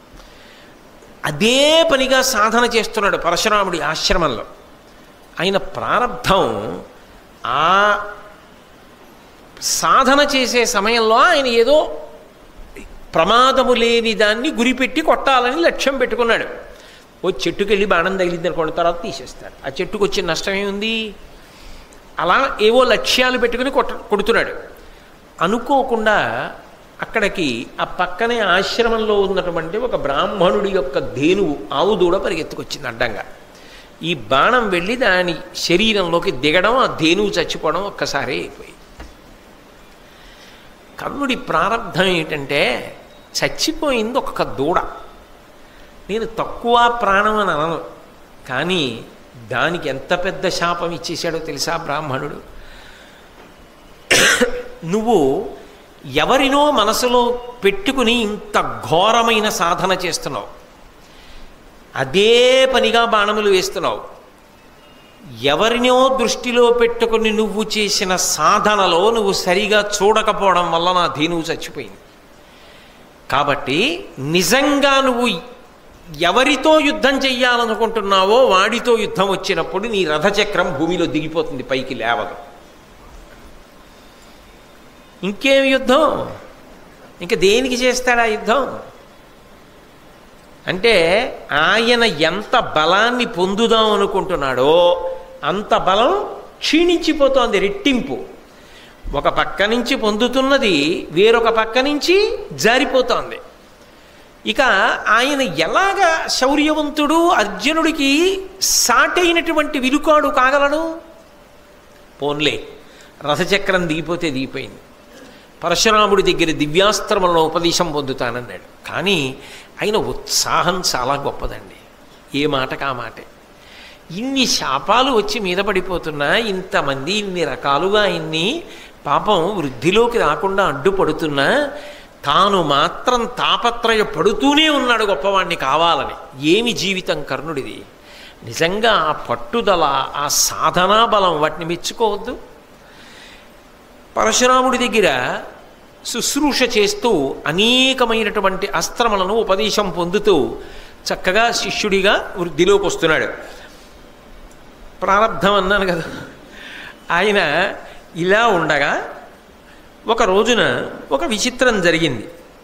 అదే పనిగా సాధన చేస్తున్నాడు పరశురాముడి ఆశ్రమంలో ఆయన ప్రారంధం ఆ సాధన చేసే సమయంలో ఆయన ఏదో ప్రమాదము లేని దాన్ని గురిపెట్టి కొట్టాలని లక్ష్యం పెట్టుకున్నాడు ఓ చెట్టుకి వెళ్ళి బాణం తగిలింది అనుకోండి తర్వాత తీసేస్తాడు ఆ చెట్టుకు వచ్చిన నష్టం ఏముంది అలా ఏవో లక్ష్యాలు పెట్టుకుని కొట్ట కొడుతున్నాడు అనుకోకుండా అక్కడికి ఆ పక్కనే ఆశ్రమంలో ఉన్నటువంటి ఒక బ్రాహ్మణుడి యొక్క ధేనువు ఆవు దూడ పరిగెత్తుకొచ్చింది అడ్డంగా ఈ బాణం వెళ్ళి దాని శరీరంలోకి దిగడం ఆ ధేనువు చచ్చిపోవడం ఒక్కసారి అయిపోయి కర్ణుడి ప్రారంధం ఏంటంటే చచ్చిపోయింది ఒక్క దూడ నేను తక్కువ ప్రాణం అని అనను కానీ దానికి ఎంత పెద్ద శాపం ఇచ్చేశాడో తెలుసా బ్రాహ్మణుడు నువ్వు ఎవరినో మనసులో పెట్టుకుని ఇంత ఘోరమైన సాధన చేస్తున్నావు అదే పనిగా బాణములు వేస్తున్నావు ఎవరినో దృష్టిలో పెట్టుకుని నువ్వు చేసిన సాధనలో నువ్వు సరిగా చూడకపోవడం వల్ల నా ధేనువు చచ్చిపోయింది కాబట్టి నిజంగా నువ్వు ఎవరితో యుద్ధం చెయ్యాలనుకుంటున్నావో వాడితో యుద్ధం వచ్చినప్పుడు నీ రథచక్రం భూమిలో దిగిపోతుంది పైకి లేవదు ఇంకేం యుద్ధం ఇంకా దేనికి చేస్తాడా యుద్ధం అంటే ఆయన ఎంత బలాన్ని పొందుదాం అనుకుంటున్నాడో అంత బలం క్షీణించిపోతోంది రెట్టింపు ఒక పక్క నుంచి పొందుతున్నది వేరొక పక్క నుంచి జారిపోతోంది ఇక ఆయన ఎలాగా శౌర్యవంతుడు అర్జునుడికి సాటైనటువంటి విలుకాడు కాగలడు పోన్లే రథచక్రం దిగిపోతే దిగిపోయింది పరశురాముడి దగ్గర దివ్యాస్త్రములను ఉపదేశం పొందుతానన్నాడు కానీ ఆయన ఉత్సాహం చాలా గొప్పదండి ఏ మాటకు ఆ మాటే ఇన్ని శాపాలు వచ్చి మీద పడిపోతున్నా ఇంతమంది ఇన్ని రకాలుగా ఇన్ని పాపం వృద్ధిలోకి రాకుండా అడ్డుపడుతున్నా తాను మాత్రం తాపత్రయ పడుతూనే ఉన్నాడు గొప్పవాణ్ణి కావాలని ఏమి జీవితం కర్ణుడిది నిజంగా ఆ పట్టుదల ఆ సాధనా బలం వాటిని మెచ్చుకోవద్దు పరశురాముడి దగ్గర శుశ్రూష చేస్తూ అనేకమైనటువంటి అస్త్రములను ఉపదేశం పొందుతూ చక్కగా శిష్యుడిగా వృద్ధిలోకి వస్తున్నాడు ప్రారంధం అన్నాను కదా ఆయన ఇలా ఉండగా ఒక రోజున ఒక విచిత్రం జరిగింది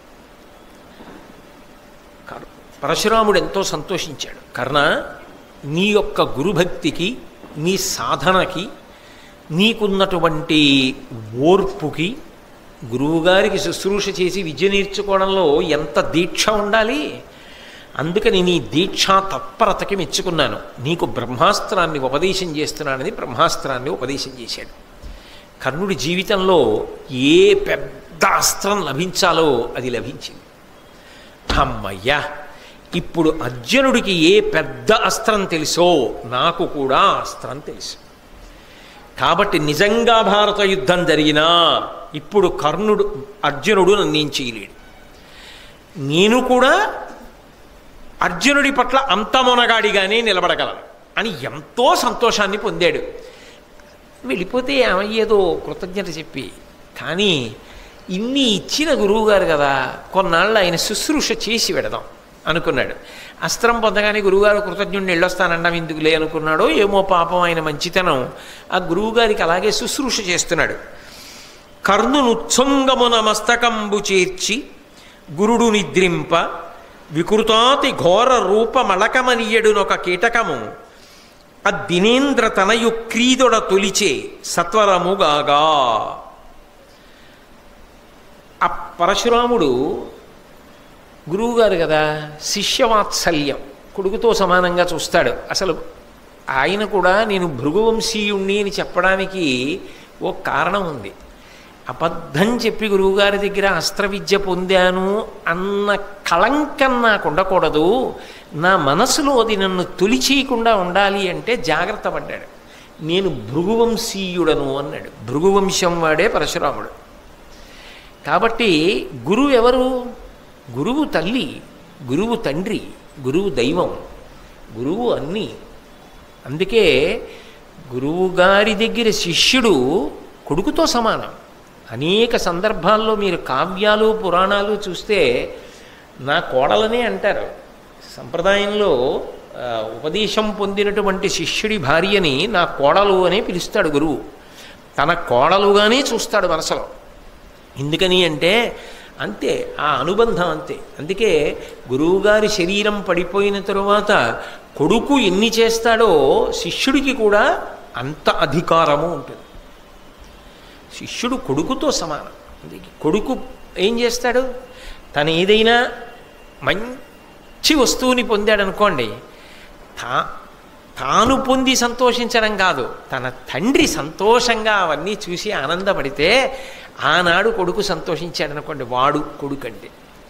కర్- పరశురాముడు ఎంతో సంతోషించాడు కర్ణ నీ యొక్క గురుభక్తికి నీ సాధనకి నీకున్నటువంటి ఓర్పుకి గురువుగారికి శుశ్రూష చేసి విద్య నేర్చుకోవడంలో ఎంత దీక్ష ఉండాలి అందుకని నీ దీక్షా తత్పరతకి మెచ్చుకున్నాను నీకు బ్రహ్మాస్త్రాన్ని ఉపదేశం చేస్తున్నానని బ్రహ్మాస్త్రాన్ని ఉపదేశం చేశాడు కర్ణుడి జీవితంలో ఏ పెద్ద అస్త్రం లభించాలో అది లభించింది అమ్మయ్యా ఇప్పుడు అర్జునుడికి ఏ పెద్ద అస్త్రం తెలుసో నాకు కూడా ఆ అస్త్రం తెలుసు కాబట్టి నిజంగా భారత యుద్ధం జరిగినా ఇప్పుడు కర్ణుడు అర్జునుడు నన్నేం చేయలేడు నేను కూడా అర్జునుడి పట్ల అంత మొనగాడిగానే నిలబడగలను అని ఎంతో సంతోషాన్ని పొందాడు వెళ్ళిపోతే ఏమయ్యేదో కృతజ్ఞత చెప్పి కానీ ఇన్ని ఇచ్చిన గురువుగారు కదా కొన్నాళ్ళు ఆయన శుశ్రూష చేసి పెడదాం అనుకున్నాడు అస్త్రం పొందగానే గురువుగారు కృతజ్ఞుడిని వెళ్ళొస్తానడం ఎందుకులే అనుకున్నాడో ఏమో పాపం ఆయన మంచితనం ఆ గురువుగారికి అలాగే శుశ్రూష చేస్తున్నాడు కర్ణునుత్సంగమున మస్తకంబు చేర్చి గురుడు నిద్రింప వికృతాతి ఘోర రూపమళకమనియడునొక కీటకము అద్దినేంద్ర తనయు క్రీదొడ తొలిచే సత్వరముగాగా ఆ పరశురాముడు గురువుగారు కదా శిష్యవాత్సల్యం కొడుకుతో సమానంగా చూస్తాడు అసలు ఆయన కూడా నేను భృగువంశీయుణ్ణి అని చెప్పడానికి ఓ కారణం ఉంది అబద్ధం చెప్పి గురువుగారి దగ్గర అస్త్ర విద్య పొందాను అన్న కళంకం నాకు ఉండకూడదు నా మనసులో అది నన్ను తొలిచేయకుండా ఉండాలి అంటే జాగ్రత్త పడ్డాడు నేను భృగువంశీయుడను అన్నాడు భృగువంశం వాడే పరశురాముడు కాబట్టి గురువు ఎవరు గురువు తల్లి గురువు తండ్రి గురువు దైవం గురువు అన్నీ అందుకే గురువుగారి దగ్గర శిష్యుడు కొడుకుతో సమానం అనేక సందర్భాల్లో మీరు కావ్యాలు పురాణాలు చూస్తే నా కోడలనే అంటారు సంప్రదాయంలో ఆ, ఉపదేశం పొందినటువంటి శిష్యుడి భార్యని నా కోడలు అనే పిలుస్తాడు గురువు తన కోడలుగానే చూస్తాడు మనసులో ఎందుకని అంటే అంతే ఆ అనుబంధం అంతే అందుకే గురువుగారి శరీరం పడిపోయిన తరువాత కొడుకు ఎన్ని చేస్తాడో శిష్యుడికి కూడా అంత అధికారము ఉంటుంది శిష్యుడు కొడుకుతో సమానం అందుకే కొడుకు ఏం చేస్తాడు తను ఏదైనా మంచి వస్తువుని పొందాడనుకోండి తా తాను పొంది సంతోషించడం కాదు తన తండ్రి సంతోషంగా అవన్నీ చూసి ఆనందపడితే ఆనాడు కొడుకు సంతోషించాడనుకోండి వాడు కొడుకంటే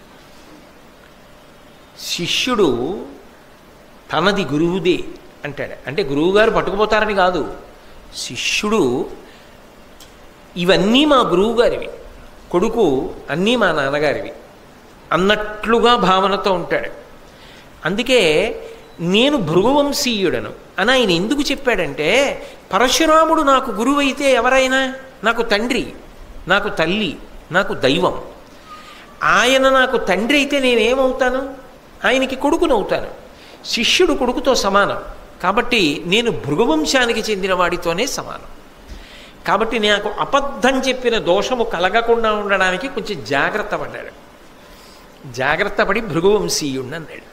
శిష్యుడు తనది గురువుదే అంటాడు అంటే గురువుగారు పట్టుకుపోతారని కాదు శిష్యుడు ఇవన్నీ మా గురువుగారివి కొడుకు అన్నీ మా నాన్నగారివి అన్నట్లుగా భావనతో ఉంటాడు అందుకే నేను భృగువంశీయుడను అని ఆయన ఎందుకు చెప్పాడంటే పరశురాముడు నాకు గురువు అయితే ఎవరైనా నాకు తండ్రి నాకు తల్లి నాకు దైవం ఆయన నాకు తండ్రి అయితే నేనేమవుతాను ఆయనకి కొడుకునవుతాను శిష్యుడు కొడుకుతో సమానం కాబట్టి నేను భృగువంశానికి చెందిన వాడితోనే సమానం కాబట్టి నాకు అబద్ధం చెప్పిన దోషము కలగకుండా ఉండడానికి కొంచెం జాగ్రత్త పడ్డాడు జాగ్రత్త పడి భృగువంశీయుణ్ణి అన్నాడు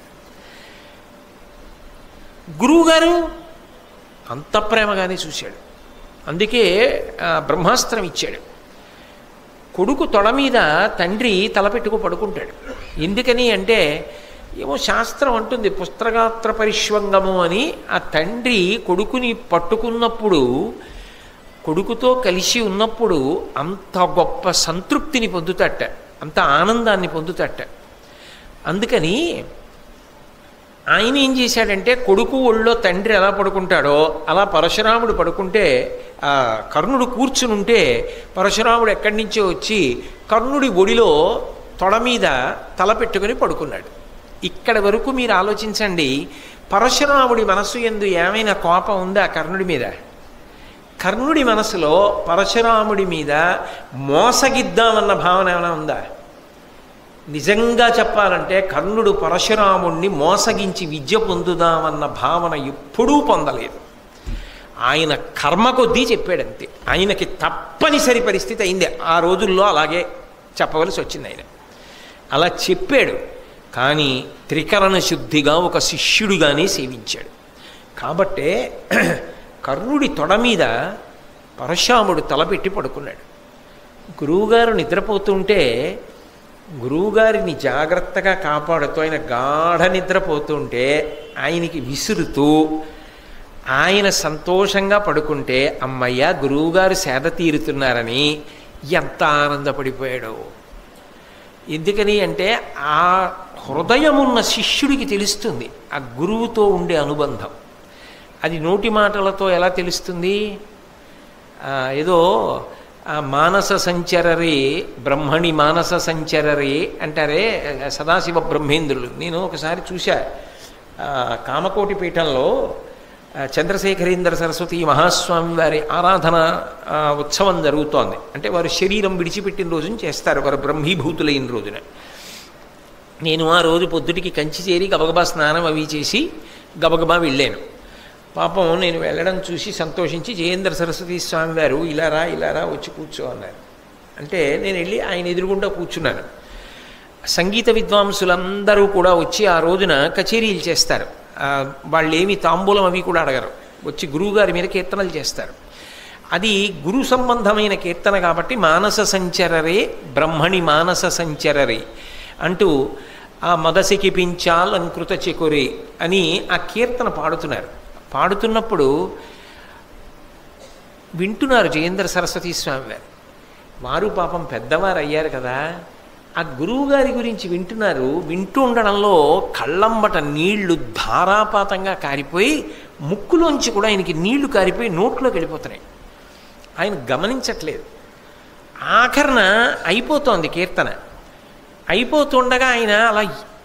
గురువుగారు అంత ప్రేమగానే చూశాడు అందుకే ఆ, బ్రహ్మాస్త్రం ఇచ్చాడు కొడుకు తొడ మీద తండ్రి తలపెట్టుకు పడుకుంటాడు ఎందుకని అంటే ఏమో శాస్త్రం అంటుంది పుస్త్రగాత్ర పరిష్వంగము అని ఆ తండ్రి కొడుకుని పట్టుకున్నప్పుడు కొడుకుతో కలిసి ఉన్నప్పుడు అంత గొప్ప సంతృప్తిని పొందుతట అంత ఆనందాన్ని పొందుతట అందుకని ఆయన ఏం చేశాడంటే కొడుకు ఒళ్ళో తండ్రి ఎలా పడుకుంటాడో అలా పరశురాముడు పడుకుంటే ఆ కర్ణుడు కూర్చుని ఉంటే పరశురాముడు ఎక్కడి నుంచో వచ్చి కర్ణుడి ఒడిలో తొడ మీద తల పెట్టుకుని పడుకున్నాడు ఇక్కడ వరకు మీరు ఆలోచించండి పరశురాముడి మనస్సు ఎందు ఏమైనా కోపం ఉందా కర్ణుడి మీద కర్ణుడి మనసులో పరశురాముడి మీద మోసగిద్దామన్న భావన ఏమైనా ఉందా నిజంగా చెప్పాలంటే కర్ణుడు పరశురాముణ్ణి మోసగించి విద్య పొందుదామన్న భావన ఎప్పుడూ పొందలేదు ఆయన కర్మ కొద్దీ చెప్పాడంతే ఆయనకి తప్పనిసరి పరిస్థితి అయింది ఆ రోజుల్లో అలాగే చెప్పవలసి వచ్చింది ఆయన అలా చెప్పాడు కానీ త్రికరణ శుద్ధిగా ఒక శిష్యుడిగానే సేవించాడు కాబట్టే కర్ణుడి తొడ మీద పరశురాముడు తలపెట్టి పడుకున్నాడు గురువుగారు నిద్రపోతుంటే గురువుగారిని జాగ్రత్తగా కాపాడుతూ ఆయన గాఢ నిద్రపోతుంటే ఆయనకి విసురుతూ ఆయన సంతోషంగా పడుకుంటే అమ్మయ్య గురువుగారు సేద తీరుతున్నారని ఎంత ఆనందపడిపోయాడో ఎందుకని అంటే ఆ హృదయమున్న శిష్యుడికి తెలుస్తుంది ఆ గురువుతో ఉండే అనుబంధం అది నోటి మాటలతో ఎలా తెలుస్తుంది ఆ, ఏదో ఆ మానస సంచరరే బ్రహ్మణి మానస సంచరరే అంటారే సదాశివ బ్రహ్మేంద్రులు నేను ఒకసారి చూశా ఆ, కామకోటి పీఠంలో ఆ, చంద్రశేఖరేంద్ర సరస్వతి మహాస్వామి వారి ఆరాధన ఆ, ఉత్సవం జరుగుతోంది అంటే వారు శరీరం విడిచిపెట్టిన రోజున చేస్తారు వారు బ్రహ్మీభూతులైన రోజున నేను ఆ రోజు పొద్దుటికి కంచి చేరి గబగబా స్నానం అవి చేసి గబగబా వెళ్ళాను పాపం నేను వెళ్ళడం చూసి సంతోషించి జయేంద్ర సరస్వతి స్వామి వారు ఇలా రా ఇలా రా వచ్చి కూర్చో అన్నారు అంటే నేను వెళ్ళి ఆయన ఎదురుగుండా కూర్చున్నాను సంగీత విద్వాంసులందరూ కూడా వచ్చి ఆ రోజున కచేరీలు చేస్తారు ఆ, వాళ్ళు ఏమి తాంబూలం అవి కూడా అడగరు వచ్చి గురువుగారి మీద కీర్తనలు చేస్తారు అది గురు సంబంధమైన కీర్తన కాబట్టి మానస సంచరరే బ్రహ్మణి మానస సంచరరే అంటూ ఆ మదసికి పించాల్ అంకృత చెకురే అని ఆ కీర్తన పాడుతున్నారు పాడుతున్నప్పుడు వింటున్నారు జయేంద్ర సరస్వతి స్వామి వారు వారు పాపం పెద్దవారు అయ్యారు కదా ఆ గురువు గారి గురించి వింటున్నారు వింటూ ఉండడంలో కళ్ళంబట నీళ్లు ధారాపాతంగా కారిపోయి ముక్కులోంచి కూడా ఆయనకి నీళ్లు కారిపోయి నోట్లోకి వెళ్ళిపోతున్నాయి ఆయన గమనించట్లేదు ఆఖరణ అయిపోతోంది కీర్తన అయిపోతుండగా ఆయన అలా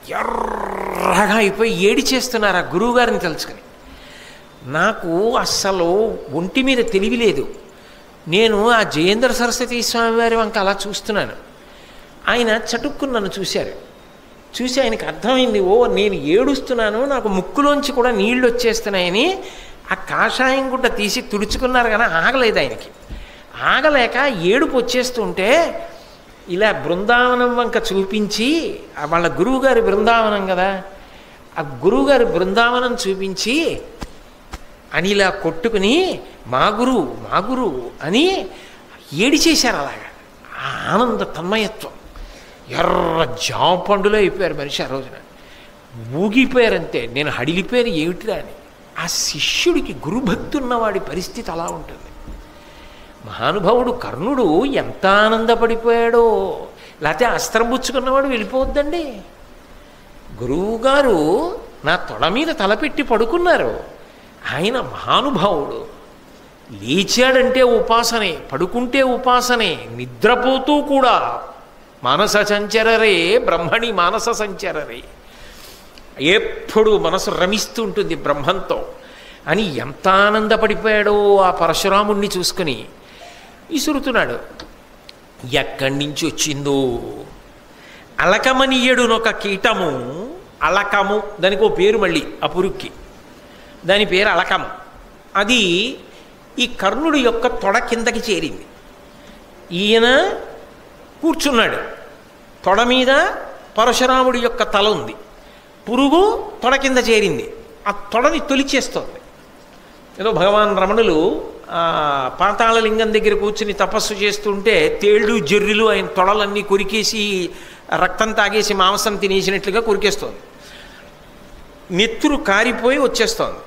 ఎర్రగా అయిపోయి ఏడి చేస్తున్నారు ఆ గురువుగారిని తలుచుకుని నాకు అస్సలు ఒంటి మీద తెలివి లేదు నేను ఆ జయేంద్ర సరస్వతి స్వామి వారి వంక అలా చూస్తున్నాను ఆయన చటుక్కుని నన్ను చూశారు చూసి ఆయనకు అర్థమైంది ఓ నేను ఏడుస్తున్నాను నాకు ముక్కులోంచి కూడా నీళ్లు వచ్చేస్తున్నాయని ఆ కాషాయం గుడ్డ తీసి తుడుచుకున్నారు కానీ ఆగలేదు ఆయనకి ఆగలేక ఏడుపు వచ్చేస్తుంటే ఇలా బృందావనం వంక చూపించి ఆ వాళ్ళ గురువుగారి బృందావనం కదా ఆ గురువుగారి బృందావనం చూపించి అని ఇలా కొట్టుకుని మా గురువు మా గురువు అని ఏడి చేశారు అలాగా ఆ ఆనంద తన్మయత్వం ఎర్ర జాపండులో అయిపోయారు మనిషి ఆ రోజున ఊగిపోయారంతే నేను హడిలిపోయాను ఏమిటిరా అని ఆ శిష్యుడికి గురుభక్తి ఉన్నవాడి పరిస్థితి అలా ఉంటుంది మహానుభావుడు కర్ణుడు ఎంత ఆనందపడిపోయాడో లేకపోతే అస్త్రం పుచ్చుకున్నవాడు వెళ్ళిపోవద్దండి గురువుగారు నా తొడ మీద తలపెట్టి పడుకున్నారు ఆయన మహానుభావుడు లేచాడంటే ఉపాసనే పడుకుంటే ఉపాసనే నిద్రపోతూ కూడా మానస సంచరరే బ్రహ్మణి మానస సంచరరే ఎప్పుడు మనసు రమిస్తూ ఉంటుంది బ్రహ్మంతో అని ఎంత ఆనందపడిపోయాడో ఆ పరశురాముణ్ణి చూసుకుని విసురుతున్నాడు ఎక్కడి నుంచి వచ్చిందో అలకమనీయుడునొక కీటము అలకము దానికి ఓ పేరు మళ్ళీ ఆ పురుక్కి దాని పేరు అలకము అది ఈ కర్ణుడి యొక్క తొడ కిందకి చేరింది ఈయన కూర్చున్నాడు తొడ మీద పరశురాముడి యొక్క తల ఉంది పురుగు తొడ కింద చేరింది ఆ తొడని తొలిచేస్తోంది ఏదో భగవాన్ రమణులు ఆ, పాతాళ లింగం దగ్గర కూర్చుని తపస్సు చేస్తుంటే తేళ్ళు జర్రిలు ఆయన తొడలన్నీ కొరికేసి రక్తం తాగేసి మాంసం తినేసినట్లుగా కొరికేస్తోంది నెత్తురు కారిపోయి వచ్చేస్తోంది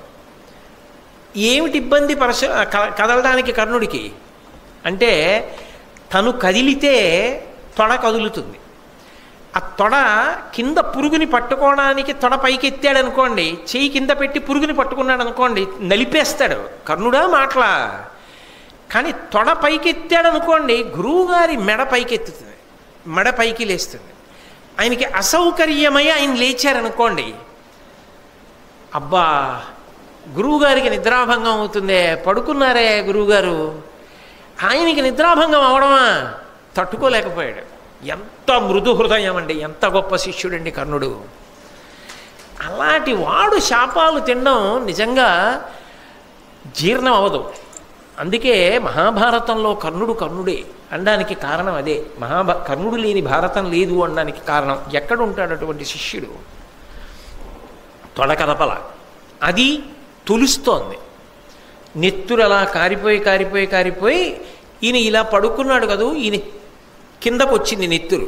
ఏమిటి ఇబ్బంది పరశ క- కదలడానికి కర్ణుడికి అంటే తను కదిలితే తొడ కదులుతుంది ఆ తొడ కింద పురుగుని పట్టుకోవడానికి తొడ పైకి ఎత్తాడు అనుకోండి చెయ్యి కింద పెట్టి పురుగుని పట్టుకున్నాడు అనుకోండి నలిపేస్తాడు కర్ణుడా మాటలా కానీ తొడ పైకి ఎత్తాడు అనుకోండి గురువుగారి మెడ పైకి ఎత్తుతుంది మెడ పైకి లేస్తుంది ఆయనకి అసౌకర్యమై ఆయన లేచారనుకోండి అబ్బా గురువుగారికి నిద్రాభంగం అవుతుందే పడుకున్నారే గురువుగారు ఆయనకి నిద్రాభంగం అవడమా తట్టుకోలేకపోయాడు ఎంత మృదు హృదయం అండి ఎంత గొప్ప శిష్యుడండి కర్ణుడు అలాంటి వాడు శాపాలు తినడం నిజంగా జీర్ణం అవదు అందుకే మహాభారతంలో కర్ణుడు కర్ణుడే అనడానికి కారణం అదే మహాభా కర్ణుడు లేని భారతం లేదు అనడానికి కారణం ఎక్కడ ఉంటాడు అటువంటి శిష్యుడు తొడకదపల అది తులుస్తోంది నెత్తురు అలా కారిపోయి కారిపోయి కారిపోయి ఈయన ఇలా పడుకున్నాడు కదూ ఈయన కిందకు వచ్చింది నెత్తురు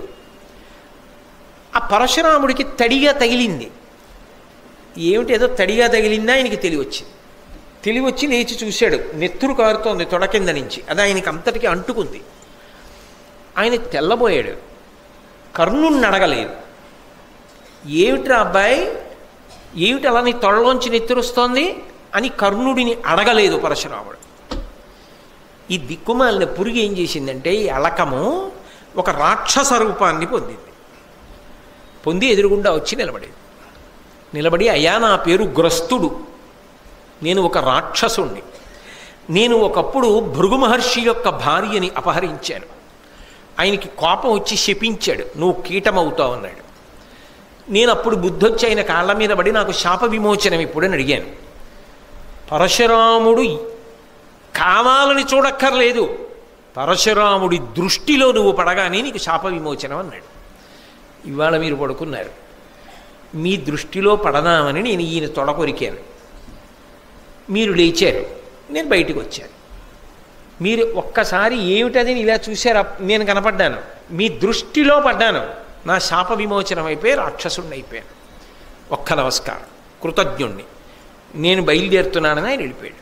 ఆ పరశురాముడికి తడిగా తగిలింది ఏమిటి ఏదో తడిగా తగిలిందా ఆయనకి తెలివచ్చింది తెలివచ్చి లేచి చూశాడు నెత్తురు కారుతోంది తొడ కింద నుంచి అది ఆయనకి అంతటికి అంటుకుంది ఆయన తెల్లబోయాడు కర్ణుణ్ణి అడగలేదు ఏమిట్రా అబ్బాయి ఏమిటి అలా నీ తొడలోంచి నెత్తురుస్తోంది అని కర్ణుడిని అడగలేదు పరశురాముడు ఈ దిక్కుమాలిన పురుగు ఏం చేసిందంటే ఈ అలకము ఒక రాక్షస రూపాన్ని పొందింది పొంది ఎదురుగుండా వచ్చి నిలబడేది నిలబడి అయ్యా నా పేరు గ్రస్తుడు నేను ఒక రాక్షసుణ్ణి నేను ఒకప్పుడు భృగు మహర్షి యొక్క భార్యని అపహరించాను ఆయనకి కోపం వచ్చి శపించాడు నువ్వు కీటమవుతావు అన్నాడు నేను అప్పుడు బుద్ధొచ్చి ఆయన కాళ్ళ మీద పడి నాకు శాప విమోచనం ఇప్పుడని అడిగాను పరశురాముడు కావాలని చూడక్కర్లేదు పరశురాముడి దృష్టిలో నువ్వు పడగానే నీకు శాప విమోచనం అన్నాడు ఇవాళ మీరు పడుకున్నారు మీ దృష్టిలో పడదామని నేను ఈయన తొడ కొరికాను మీరు లేచారు నేను బయటికి వచ్చాను మీరు ఒక్కసారి ఏమిటది ఇలా చూశారా నేను కనపడ్డాను మీ దృష్టిలో పడ్డాను నా శాప విమోచనం అయిపోయి రాక్షసుడిని అయిపోయాను ఒక్క నమస్కారం కృతజ్ఞుణ్ణి నేను బయలుదేరుతున్నానని ఆయన వెళ్ళిపోయాడు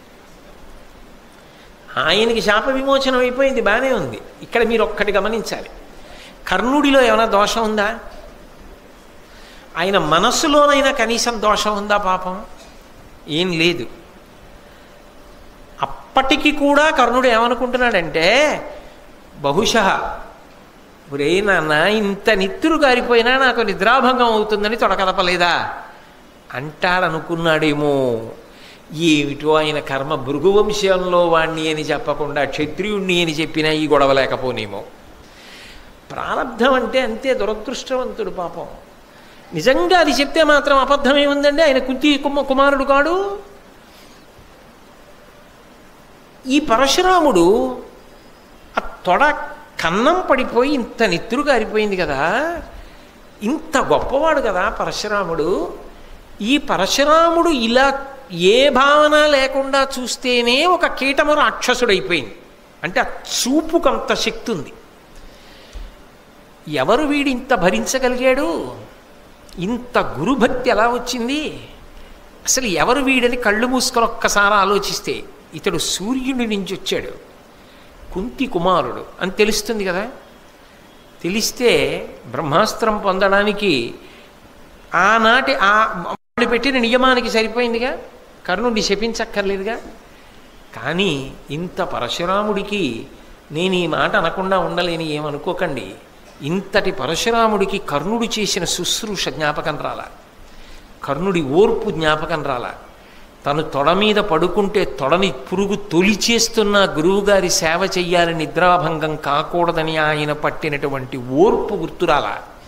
ఆయనకి శాప విమోచనం అయిపోయింది బాగానే ఉంది ఇక్కడ మీరు ఒక్కటి గమనించాలి కర్ణుడిలో ఏమైనా దోషం ఉందా ఆయన మనస్సులోనైనా కనీసం దోషం ఉందా పాపం ఏం లేదు అప్పటికి కూడా కర్ణుడు ఏమనుకుంటున్నాడంటే బహుశా ఒరే నాన్న ఇంత నిత్తురు గారిపోయినా నాకు నిద్రాభంగం అవుతుందని తొడకదపలేదా అంటాడనుకున్నాడేమో ఏమిటో ఆయన కర్మ భృగువంశంలో వాణ్ణి అని చెప్పకుండా క్షత్రియుణ్ణి అని చెప్పినా ఈ గొడవ లేకపోనేమో ప్రారంధం అంటే అంతే దురదృష్టవంతుడు పాపం నిజంగా అది చెప్తే మాత్రం అబద్ధం ఏముందండి ఆయన కుంతి కుమ కుమారుడు కాడు ఈ పరశురాముడు ఆ తొడ కన్నం పడిపోయి ఇంత నెత్తురు గారిపోయింది కదా ఇంత గొప్పవాడు కదా పరశురాముడు ఈ పరశురాముడు ఇలా ఏ భావన లేకుండా చూస్తేనే ఒక కీటము రాక్షసుడైపోయింది అంటే ఆ చూపుకంత శక్తి ఉంది ఎవరు వీడు ఇంత భరించగలిగాడు ఇంత గురుభక్తి ఎలా వచ్చింది అసలు ఎవరు వీడని కళ్ళు మూసుకొని ఒక్కసారి ఆలోచిస్తే ఇతడు సూర్యుడి నుంచి వచ్చాడు కుంతి కుమారుడు అని తెలుస్తుంది కదా తెలిస్తే బ్రహ్మాస్త్రం పొందడానికి ఆనాటి ఆ వాళ్ళు పెట్టిన నియమానికి సరిపోయిందిగా కర్ణుడిని శపించక్కర్లేదుగా కానీ ఇంత పరశురాముడికి నేను ఈ మాట అనకుండా ఉండలేని ఏమనుకోకండి ఇంతటి పరశురాముడికి కర్ణుడు చేసిన శుశ్రూష జ్ఞాపకం రాల కర్ణుడి ఓర్పు జ్ఞాపకం రాల తను తొడ మీద పడుకుంటే తొడని పురుగు తొలిచేస్తున్న గురువుగారి సేవ చెయ్యాలని నిద్రాభంగం కాకూడదని ఆయన పట్టినటువంటి ఓర్పు గుర్తురాల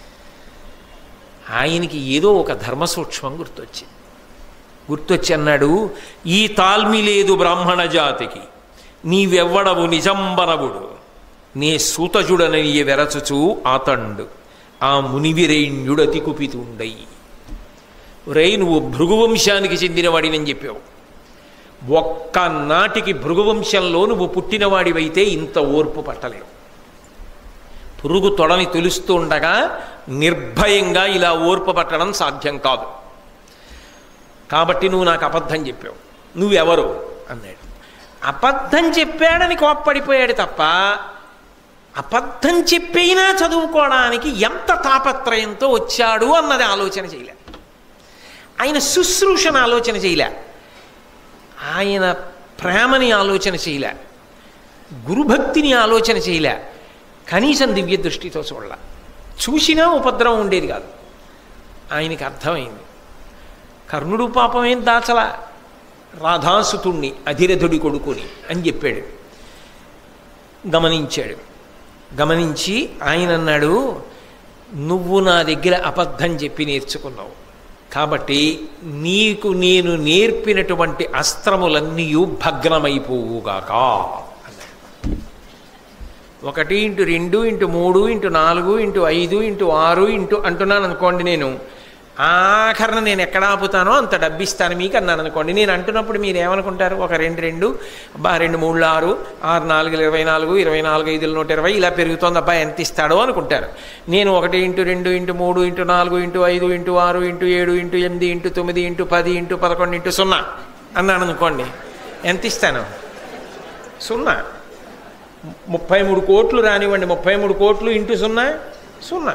ఆయనకి ఏదో ఒక ధర్మ సూక్ష్మం గుర్తొచ్చింది గుర్తొచ్చి అన్నాడు ఈ తాల్మి లేదు బ్రాహ్మణ జాతికి నీవెవ్వడవు నిజంబనవుడు నే సూతజుడనని వెరచుచు ఆతండు ఆ మునివిరేణ్యుడతి కుపితుండయి రే నువ్వు భృగువంశానికి చెందినవాడినని చెప్పావు ఒక్క నాటికి భృగువంశంలో నువ్వు పుట్టినవాడివైతే ఇంత ఓర్పు పట్టలేవు పురుగు తొడని తెలుస్తూ ఉండగా నిర్భయంగా ఇలా ఓర్పు పట్టడం సాధ్యం కాదు కాబట్టి నువ్వు నాకు అబద్ధం చెప్పావు నువ్వెవరు అన్నాడు అబద్ధం చెప్పాడని కోప్పడిపోయాడు తప్ప అబద్ధం చెప్పైనా చదువుకోవడానికి ఎంత తాపత్రయంతో వచ్చాడు అన్నది ఆలోచన చేయలే ఆయన శుశ్రూషను ఆలోచన చేయలే ఆయన ప్రేమని ఆలోచన చేయలే గురుభక్తిని ఆలోచన చేయలే కనీసం దివ్య దృష్టితో చూడాల చూసినా ఉపద్రవం ఉండేది కాదు ఆయనకి అర్థమైంది కర్ణుడు పాపం ఏం దాచలా రాధాసుతుణ్ణి అధిరథుడి కొడుకుని అని చెప్పాడు గమనించాడు గమనించి ఆయన అన్నాడు నువ్వు నా దగ్గర అబద్ధం చెప్పి నేర్చుకున్నావు కాబట్టి నీకు నేను నేర్పినటువంటి అస్త్రములన్నీ భగ్నమైపోవుగాక అన్నాడు ఒకటి ఇంటూ రెండు ఇంటూ మూడు ఇంటూ నాలుగు ఇంటూ ఐదు ఇంటూ ఆరు ఇంటూ అంటున్నాను అనుకోండి నేను ఆఖరణ నేను ఎక్కడ ఆపుతానో అంత డబ్బిస్తాను మీకు అన్నాను అనుకోండి నేను అంటున్నప్పుడు మీరు ఏమనుకుంటారు ఒక రెండు రెండు అబ్బా రెండు మూడు ఆరు ఆరు నాలుగు ఇరవై నాలుగు ఇరవై నాలుగు ఐదులు నూట ఇరవై ఇలా పెరుగుతోంది అబ్బా ఎంత ఇస్తాడో అనుకుంటారు నేను ఒకటి ఇంటూ రెండు ఇంటూ మూడు ఇంటూ నాలుగు ఇంటూ ఐదు ఇంటూ ఆరు ఇంటూ ఏడు ఇంటూ ఎనిమిది ఇంటూ తొమ్మిది ఇంటూ పది ఇంటూ పదకొండు ఇంటూ సున్నా అన్నాను అనుకోండి ఎంత ఇస్తాను సున్నా ముప్పై మూడు కోట్లు రానివ్వండి ముప్పై మూడు కోట్లు ఇంటూ సున్నా సున్నా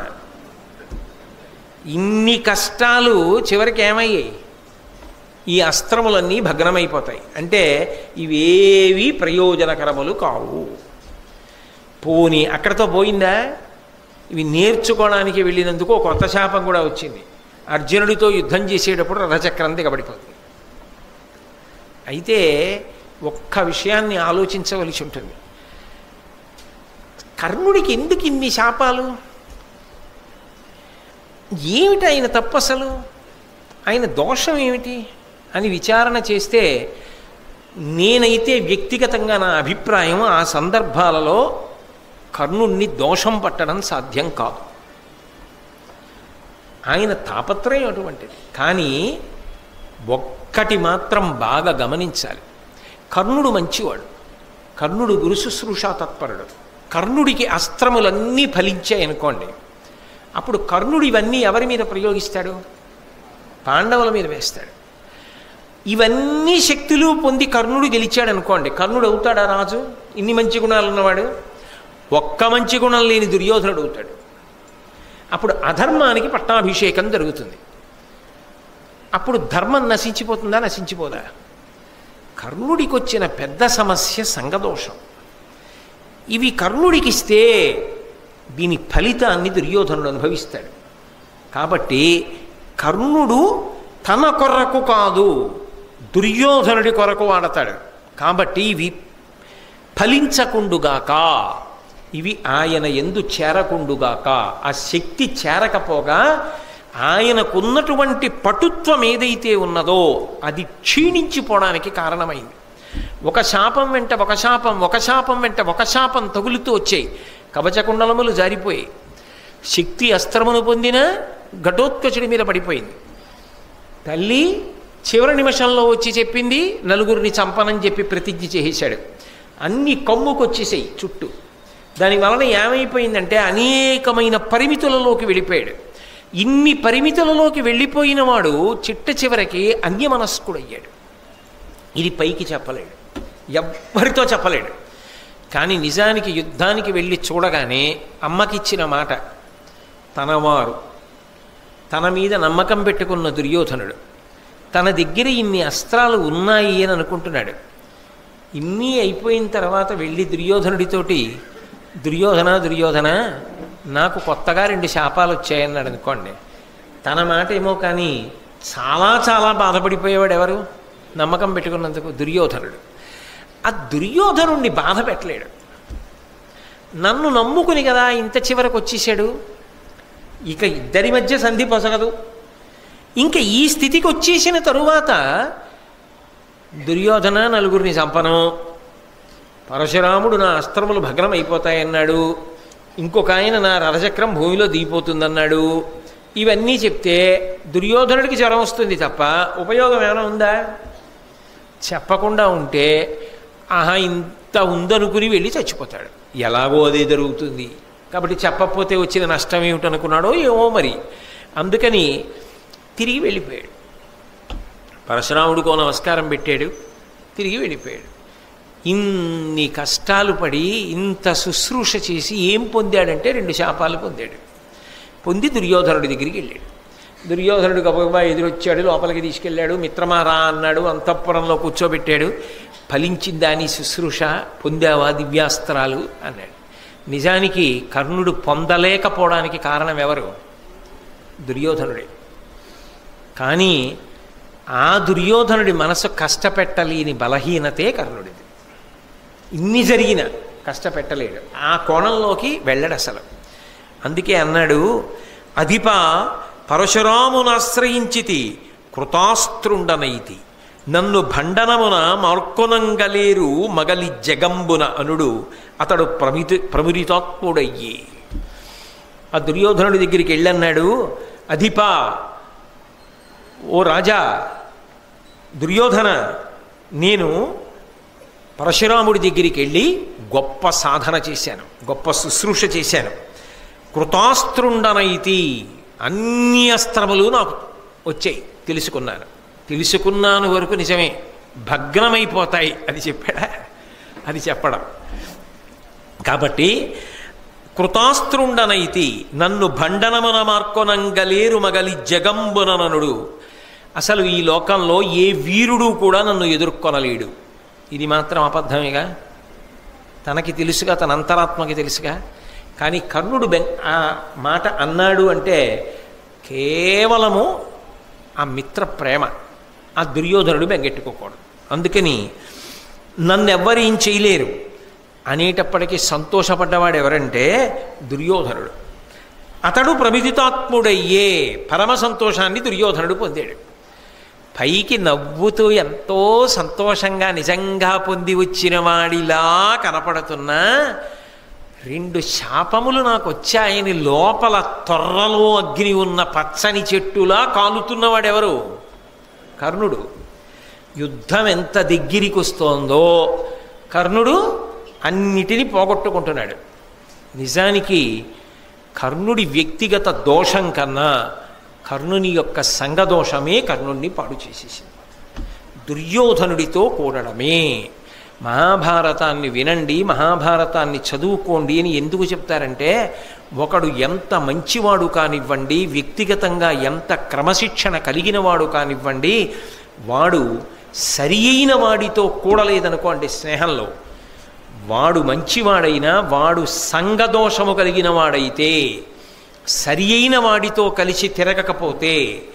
ఇన్ని కష్టాలు చివరికి ఏమయ్యాయి ఈ అస్త్రములన్నీ భగ్నమైపోతాయి అంటే ఇవేవి ప్రయోజనకరములు కావు పోని అక్కడతో పోయిందా ఇవి నేర్చుకోవడానికి వెళ్ళినందుకు ఒక కొత్త శాపం కూడా వచ్చింది అర్జునుడితో యుద్ధం చేసేటప్పుడు రథచక్రం దిగబడిపోతుంది అయితే ఒక్క విషయాన్ని ఆలోచించవలసి ఉంటుంది కర్ణుడికి ఎందుకు ఇన్ని శాపాలు ఏమిటి ఆయన తప్పు అసలు ఆయన దోషం ఏమిటి అని విచారణ చేస్తే నేనైతే వ్యక్తిగతంగా నా అభిప్రాయం ఆ సందర్భాలలో కర్ణుణ్ణి దోషం పట్టడం సాధ్యం కాదు ఆయన తాపత్రయం అటువంటిది కానీ ఒక్కటి మాత్రం బాగా గమనించాలి కర్ణుడు మంచివాడు కర్ణుడు గురు శుశ్రూషా తత్పరుడు కర్ణుడికి అస్త్రములన్నీ ఫలించాయనుకోండి అప్పుడు కర్ణుడు ఇవన్నీ ఎవరి మీద ప్రయోగిస్తాడు పాండవుల మీద వేస్తాడు ఇవన్నీ శక్తులు పొంది కర్ణుడు గెలిచాడు అనుకోండి కర్ణుడు అవుతాడా రాజు ఇన్ని మంచి గుణాలు ఉన్నవాడు ఒక్క మంచి గుణం లేని దుర్యోధనుడు అవుతాడు అప్పుడు అధర్మానికి పట్టాభిషేకం జరుగుతుంది అప్పుడు ధర్మం నశించిపోతుందా నశించిపోదా కర్ణుడికి వచ్చిన పెద్ద సమస్య సంగదోషం ఇవి కర్ణుడికిస్తే దీని ఫలితాన్ని దుర్యోధనుడు అనుభవిస్తాడు కాబట్టి కర్ణుడు తన కొరకు కాదు దుర్యోధనుడి కొరకు వాడతాడు కాబట్టి ఇవి ఫలించకుండుగాక ఇవి ఆయన ఎందు చేరకుండుగాక ఆ శక్తి చేరకపోగా ఆయనకున్నటువంటి పటుత్వం ఏదైతే ఉన్నదో అది క్షీణించిపోవడానికి కారణమైంది ఒక శాపం వెంట ఒక శాపం ఒక శాపం వెంట ఒక శాపం తగులుతూ వచ్చాయి కవచకుండలములు జారిపోయాయి శక్తి అస్త్రమును పొందిన ఘటోత్కచుడి మీద పడిపోయింది తల్లి చివరి నిమిషంలో వచ్చి చెప్పింది నలుగురిని చంపనని చెప్పి ప్రతిజ్ఞ చేసేశాడు అన్ని కమ్ముకొచ్చేసాయి చుట్టూ దాని వలన ఏమైపోయిందంటే అనేకమైన పరిమితులలోకి వెళ్ళిపోయాడు ఇన్ని పరిమితులలోకి వెళ్ళిపోయిన వాడు చిట్ట చివరికి అన్యమనస్కుడయ్యాడు ఇది పైకి చెప్పలేడు ఎవ్వరితో చెప్పలేడు కానీ నిజానికి యుద్ధానికి వెళ్ళి చూడగానే అమ్మకిచ్చిన మాట తనవారు తన మీద నమ్మకం పెట్టుకున్న దుర్యోధనుడు తన దగ్గర ఇన్ని అస్త్రాలు ఉన్నాయి అని అనుకుంటున్నాడు ఇన్ని అయిపోయిన తర్వాత వెళ్ళి దుర్యోధనుడితోటి దుర్యోధన దుర్యోధన నాకు కొత్తగా రెండు శాపాలు వచ్చాయన్నాడు అనుకోండి తన మాట ఏమో కానీ చాలా చాలా బాధపడిపోయేవాడు ఎవరు నమ్మకం పెట్టుకున్నందుకు దుర్యోధనుడు ఆ దుర్యోధనుణ్ణి బాధ పెట్టలేడు నన్ను నమ్ముకుని కదా ఇంత చివరకు వచ్చేసాడు ఇక ఇద్దరి మధ్య సంధి పొసగదు ఇంకా ఈ స్థితికి వచ్చేసిన తరువాత దుర్యోధన నలుగురిని చంపను పరశురాముడు నా అస్త్రములు భగ్నం అయిపోతాయన్నాడు ఇంకొక ఆయన నా రథచక్రం భూమిలో దిగిపోతుందన్నాడు ఇవన్నీ చెప్తే దుర్యోధనుడికి జ్వరం వస్తుంది తప్ప ఉపయోగం ఏమైనా ఉందా చెప్పకుండా ఉంటే ఆహా ఇంత ఉందనుకుని వెళ్ళి చచ్చిపోతాడు ఎలాగో అదే జరుగుతుంది కాబట్టి చెప్పకపోతే వచ్చిన నష్టం ఏమిటనుకున్నాడో ఏమో మరి అందుకని తిరిగి వెళ్ళిపోయాడు పరశురాముడికో నమస్కారం పెట్టాడు తిరిగి వెళ్ళిపోయాడు ఇన్ని కష్టాలు పడి ఇంత శుశ్రూష చేసి ఏం పొందాడంటే రెండు శాపాలు పొందాడు పొంది దుర్యోధనుడి దగ్గరికి వెళ్ళాడు దుర్యోధనుడు గబగబా ఎదురొచ్చాడు లోపలికి తీసుకెళ్ళాడు మిత్రమారా అన్నాడు అంతఃపురంలో కూర్చోబెట్టాడు ఫలించిందాని శుశ్రూష పొందావా దివ్యాస్త్రాలు అన్నాడు నిజానికి కర్ణుడు పొందలేకపోవడానికి కారణం ఎవరు దుర్యోధనుడే కానీ ఆ దుర్యోధనుడి మనసు కష్టపెట్టలేని బలహీనతే కర్ణుడిది ఇన్ని జరిగిన కష్టపెట్టలేడు ఆ కోణంలోకి వెళ్ళడు అసలు అందుకే అన్నాడు అధిప పరశురామునాశ్రయించితి కృతాస్త్రుండనైతి నన్ను భండనమున మార్కొనంగలేరు మగలి జగంబున అనుడు అతడు ప్రమితి ప్రమురితాత్ముడయ్యి ఆ దుర్యోధనుడి దగ్గరికి వెళ్ళన్నాడు అధిప ఓ రాజా దుర్యోధన నేను పరశురాముడి దగ్గరికి వెళ్ళి గొప్ప సాధన చేశాను గొప్ప శుశ్రూష చేశాను కృతాస్త్రుండనైతి అన్ని అస్త్రములు నాకు వచ్చాయి తెలుసుకున్నాను తెలుసుకున్నాను వరకు నిజమే భగ్నమైపోతాయి అది చెప్పాడా అది చెప్పడం కాబట్టి కృతాస్త్రుండనైతి నన్ను భండనమున మార్కొనంగలేరు మగలి జగంబునననుడు అసలు ఈ లోకంలో ఏ వీరుడు కూడా నన్ను ఎదుర్కొనలేడు ఇది మాత్రం అబద్ధమేగా తనకి తెలుసుగా తన అంతరాత్మకి తెలుసుగా కానీ కర్ణుడు బె ఆ మాట అన్నాడు అంటే కేవలము ఆ మిత్ర ప్రేమ ఆ దుర్యోధనుడు బెంగెట్టుకోకూడదు అందుకని నన్ను ఎవ్వరు ఏం చేయలేరు అనేటప్పటికీ సంతోషపడ్డవాడు ఎవరంటే దుర్యోధనుడు అతడు ప్రమిదితాత్ముడయ్యే పరమ సంతోషాన్ని దుర్యోధనుడు పొందాడు పైకి నవ్వుతూ ఎంతో సంతోషంగా నిజంగా పొంది వచ్చిన వాడిలా కనపడుతున్నా రెండు శాపములు నాకు వచ్చాయని లోపల తొర్రలో అగ్ని ఉన్న పచ్చని చెట్టులా కాలుతున్నవాడెవరు కర్ణుడు యుద్ధం ఎంత దగ్గరికి వస్తోందో కర్ణుడు అన్నిటినీ పోగొట్టుకుంటున్నాడు నిజానికి కర్ణుడి వ్యక్తిగత దోషం కన్నా కర్ణుని యొక్క సంఘదోషమే కర్ణుడిని పాడు చేసేసింది దుర్యోధనుడితో కూడడమే మహాభారతాన్ని వినండి మహాభారతాన్ని చదువుకోండి అని ఎందుకు చెప్తారంటే ఒకడు ఎంత మంచివాడు కానివ్వండి వ్యక్తిగతంగా ఎంత క్రమశిక్షణ కలిగినవాడు కానివ్వండి వాడు సరి అయిన వాడితో కూడలేదనుకోండి స్నేహంలో వాడు మంచివాడైనా వాడు సంఘదోషము కలిగిన వాడైతే సరి అయిన వాడితో కలిసి తిరగకపోతే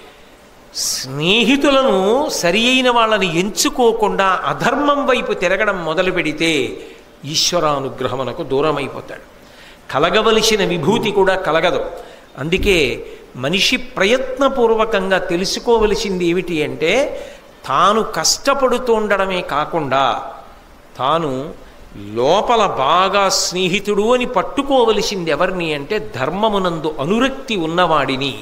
స్నేహితులను సరి అయిన వాళ్ళని ఎంచుకోకుండా అధర్మం వైపు తిరగడం మొదలు పెడితే ఈశ్వరానుగ్రహమునకు దూరమైపోతాడు కలగవలసిన విభూతి కూడా కలగదు అందుకే మనిషి ప్రయత్నపూర్వకంగా తెలుసుకోవలసింది ఏమిటి అంటే తాను కష్టపడుతూ ఉండడమే కాకుండా తాను లోపల బాగా స్నేహితుడు అని పట్టుకోవలసింది ఎవరిని అంటే ధర్మమునందు అనురక్తి ఉన్నవాడిని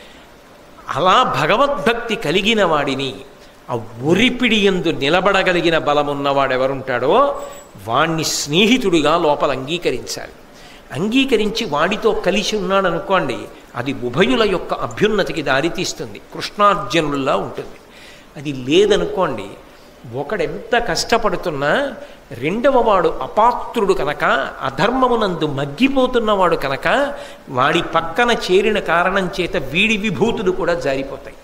అలా భగవద్భక్తి కలిగిన వాడిని ఆ ఒరిపిడి ఎందు నిలబడగలిగిన బలమున్నవాడెవరుంటాడో వాణ్ణి స్నేహితుడిగా లోపల అంగీకరించాలి అంగీకరించి వాడితో కలిసి ఉన్నాడు అనుకోండి అది ఉభయుల యొక్క అభ్యున్నతికి దారితీస్తుంది కృష్ణార్జునుల్లా ఉంటుంది అది లేదనుకోండి ఒకడెంత కష్టపడుతున్నా రెండవ వాడు అపాత్రుడు కనుక అధర్మమునందు మగ్గిపోతున్నవాడు కనుక వాడి పక్కన చేరిన కారణం చేత వీడి విభూతులు కూడా జారిపోతాయి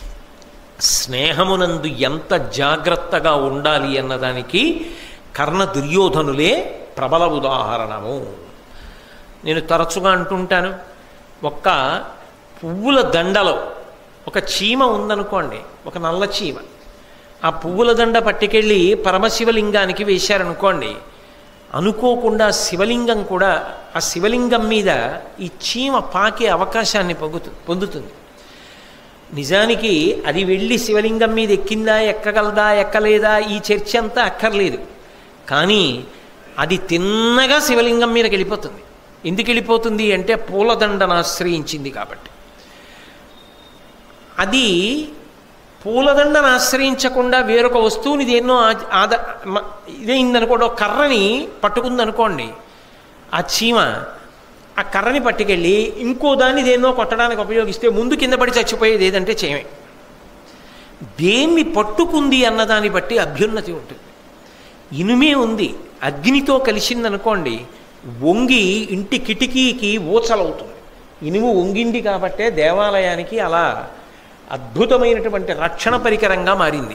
స్నేహమునందు ఎంత జాగ్రత్తగా ఉండాలి అన్నదానికి కర్ణ దుర్యోధనులే ప్రబల ఉదాహరణము నేను తరచుగా అంటుంటాను ఒక్క పువ్వుల దండలో ఒక చీమ ఉందనుకోండి ఒక నల్ల చీమ ఆ పువ్వుల దండ పట్టుకెళ్ళి పరమశివలింగానికి వేశారనుకోండి అనుకోకుండా శివలింగం కూడా ఆ శివలింగం మీద ఈ చీమ పాకే అవకాశాన్ని పొందుతు పొందుతుంది నిజానికి అది వెళ్ళి శివలింగం మీద ఎక్కిందా ఎక్కగలదా ఎక్కలేదా ఈ చర్చ అంతా అక్కర్లేదు కానీ అది తిన్నగా శివలింగం మీదకి వెళ్ళిపోతుంది ఎందుకు వెళ్ళిపోతుంది అంటే పూలదండను ఆశ్రయించింది కాబట్టి అది పూలదండను ఆశ్రయించకుండా వేరొక వస్తువుని దేన్నో ఆ- ఆద మ- ఇదైందనుకోండి ఒక కర్రని పట్టుకుందనుకోండి ఆ చీమ ఆ కర్రని పట్టుకెళ్ళి ఇంకో దాన్ని దేన్నో కొట్టడానికి ఉపయోగిస్తే ముందు కింద పడి చచ్చిపోయేది ఏదంటే చీమే దేన్ని పట్టుకుంది అన్నదాన్ని బట్టి అభ్యున్నతి ఉంటుంది ఇనుమే ఉంది అగ్నితో కలిసిందనుకోండి వంగి ఇంటి కిటికీకి ఊచలవుతుంది ఇనుము వంగింది కాబట్టే దేవాలయానికి అలా అద్భుతమైనటువంటి రక్షణ పరికరంగా మారింది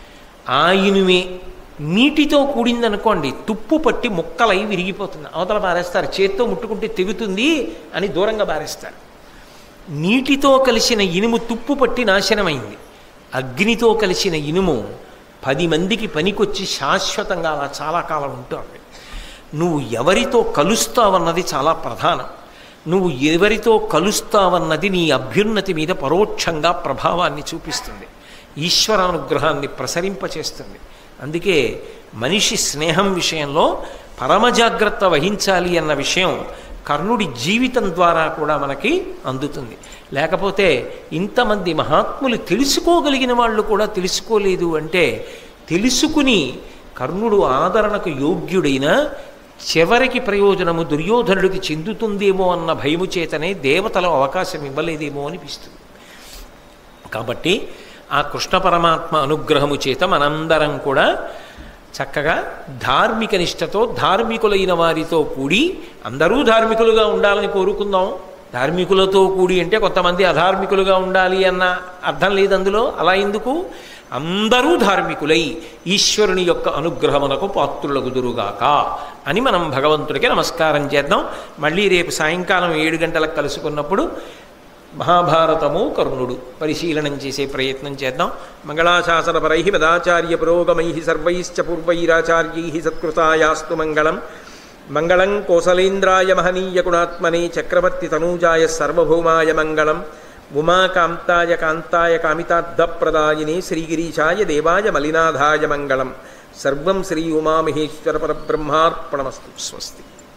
ఆ ఇనుమే నీటితో కూడిందనుకోండి తుప్పు పట్టి ముక్కలై విరిగిపోతుంది అవతల బారేస్తారు చేత్తో ముట్టుకుంటే తెగుతుంది అని దూరంగా బారేస్తారు నీటితో కలిసిన ఇనుము తుప్పు పట్టి నాశనమైంది అగ్నితో కలిసిన ఇనుము పది మందికి పనికొచ్చి శాశ్వతంగా అలా చాలా కాలం ఉంటుంది నువ్వు ఎవరితో కలుస్తావన్నది చాలా ప్రధానం నువ్వు ఎవరితో కలుస్తావన్నది నీ అభ్యున్నతి మీద పరోక్షంగా ప్రభావాన్ని చూపిస్తుంది ఈశ్వరానుగ్రహాన్ని ప్రసరింపచేస్తుంది అందుకే మనిషి స్నేహం విషయంలో పరమజాగ్రత్త వహించాలి అన్న విషయం కర్ణుడి జీవితం ద్వారా కూడా మనకి అందుతుంది లేకపోతే ఇంతమంది మహాత్ములు తెలుసుకోగలిగిన వాళ్ళు కూడా తెలుసుకోలేదు అంటే తెలుసుకుని కర్ణుడు ఆదరణకు యోగ్యుడైన చివరికి ప్రయోజనము దుర్యోధనుడికి చెందుతుందేమో అన్న భయము చేతనే దేవతలు అవకాశం ఇవ్వలేదేమో అనిపిస్తుంది కాబట్టి ఆ కృష్ణ పరమాత్మ అనుగ్రహము చేత మనందరం కూడా చక్కగా ధార్మిక నిష్టతో ధార్మికులైన వారితో కూడి అందరూ ధార్మికులుగా ఉండాలని కోరుకుందాం ధార్మికులతో కూడి అంటే కొంతమంది అధార్మికులుగా ఉండాలి అన్న అర్థం లేదు అందులో అలా ఎందుకు అందరూ ధార్మికులై ఈశ్వరుని యొక్క అనుగ్రహమునకు పాత్రులగుదురుగాక అని మనం భగవంతుడికి నమస్కారం చేద్దాం మళ్ళీ రేపు సాయంకాలం ఏడు గంటలకు కలుసుకున్నప్పుడు మహాభారతము కర్ణుడు పరిశీలనం చేసే ప్రయత్నం చేద్దాం మంగళాశాసనపరై మదాచార్య పురోగమై సర్వైశ్చ పూర్వైరాచార్యై సత్కృతాయాస్తు మంగళం మంగళం కోసలేంద్రాయ మహనీయ గుణాత్మనే చక్రవర్తి తనూజాయ సర్వభౌమాయ మంగళం ఉమాకాంతాయ కాంతాయ కామితార్థప్రదాయినే శ్రీగిరీశాయ దేవాయ మలినాథాయ మంగళం సర్వం శ్రీ ఉమామహేశ్వర పరబ్రహ్మార్పణమస్తు స్వస్తి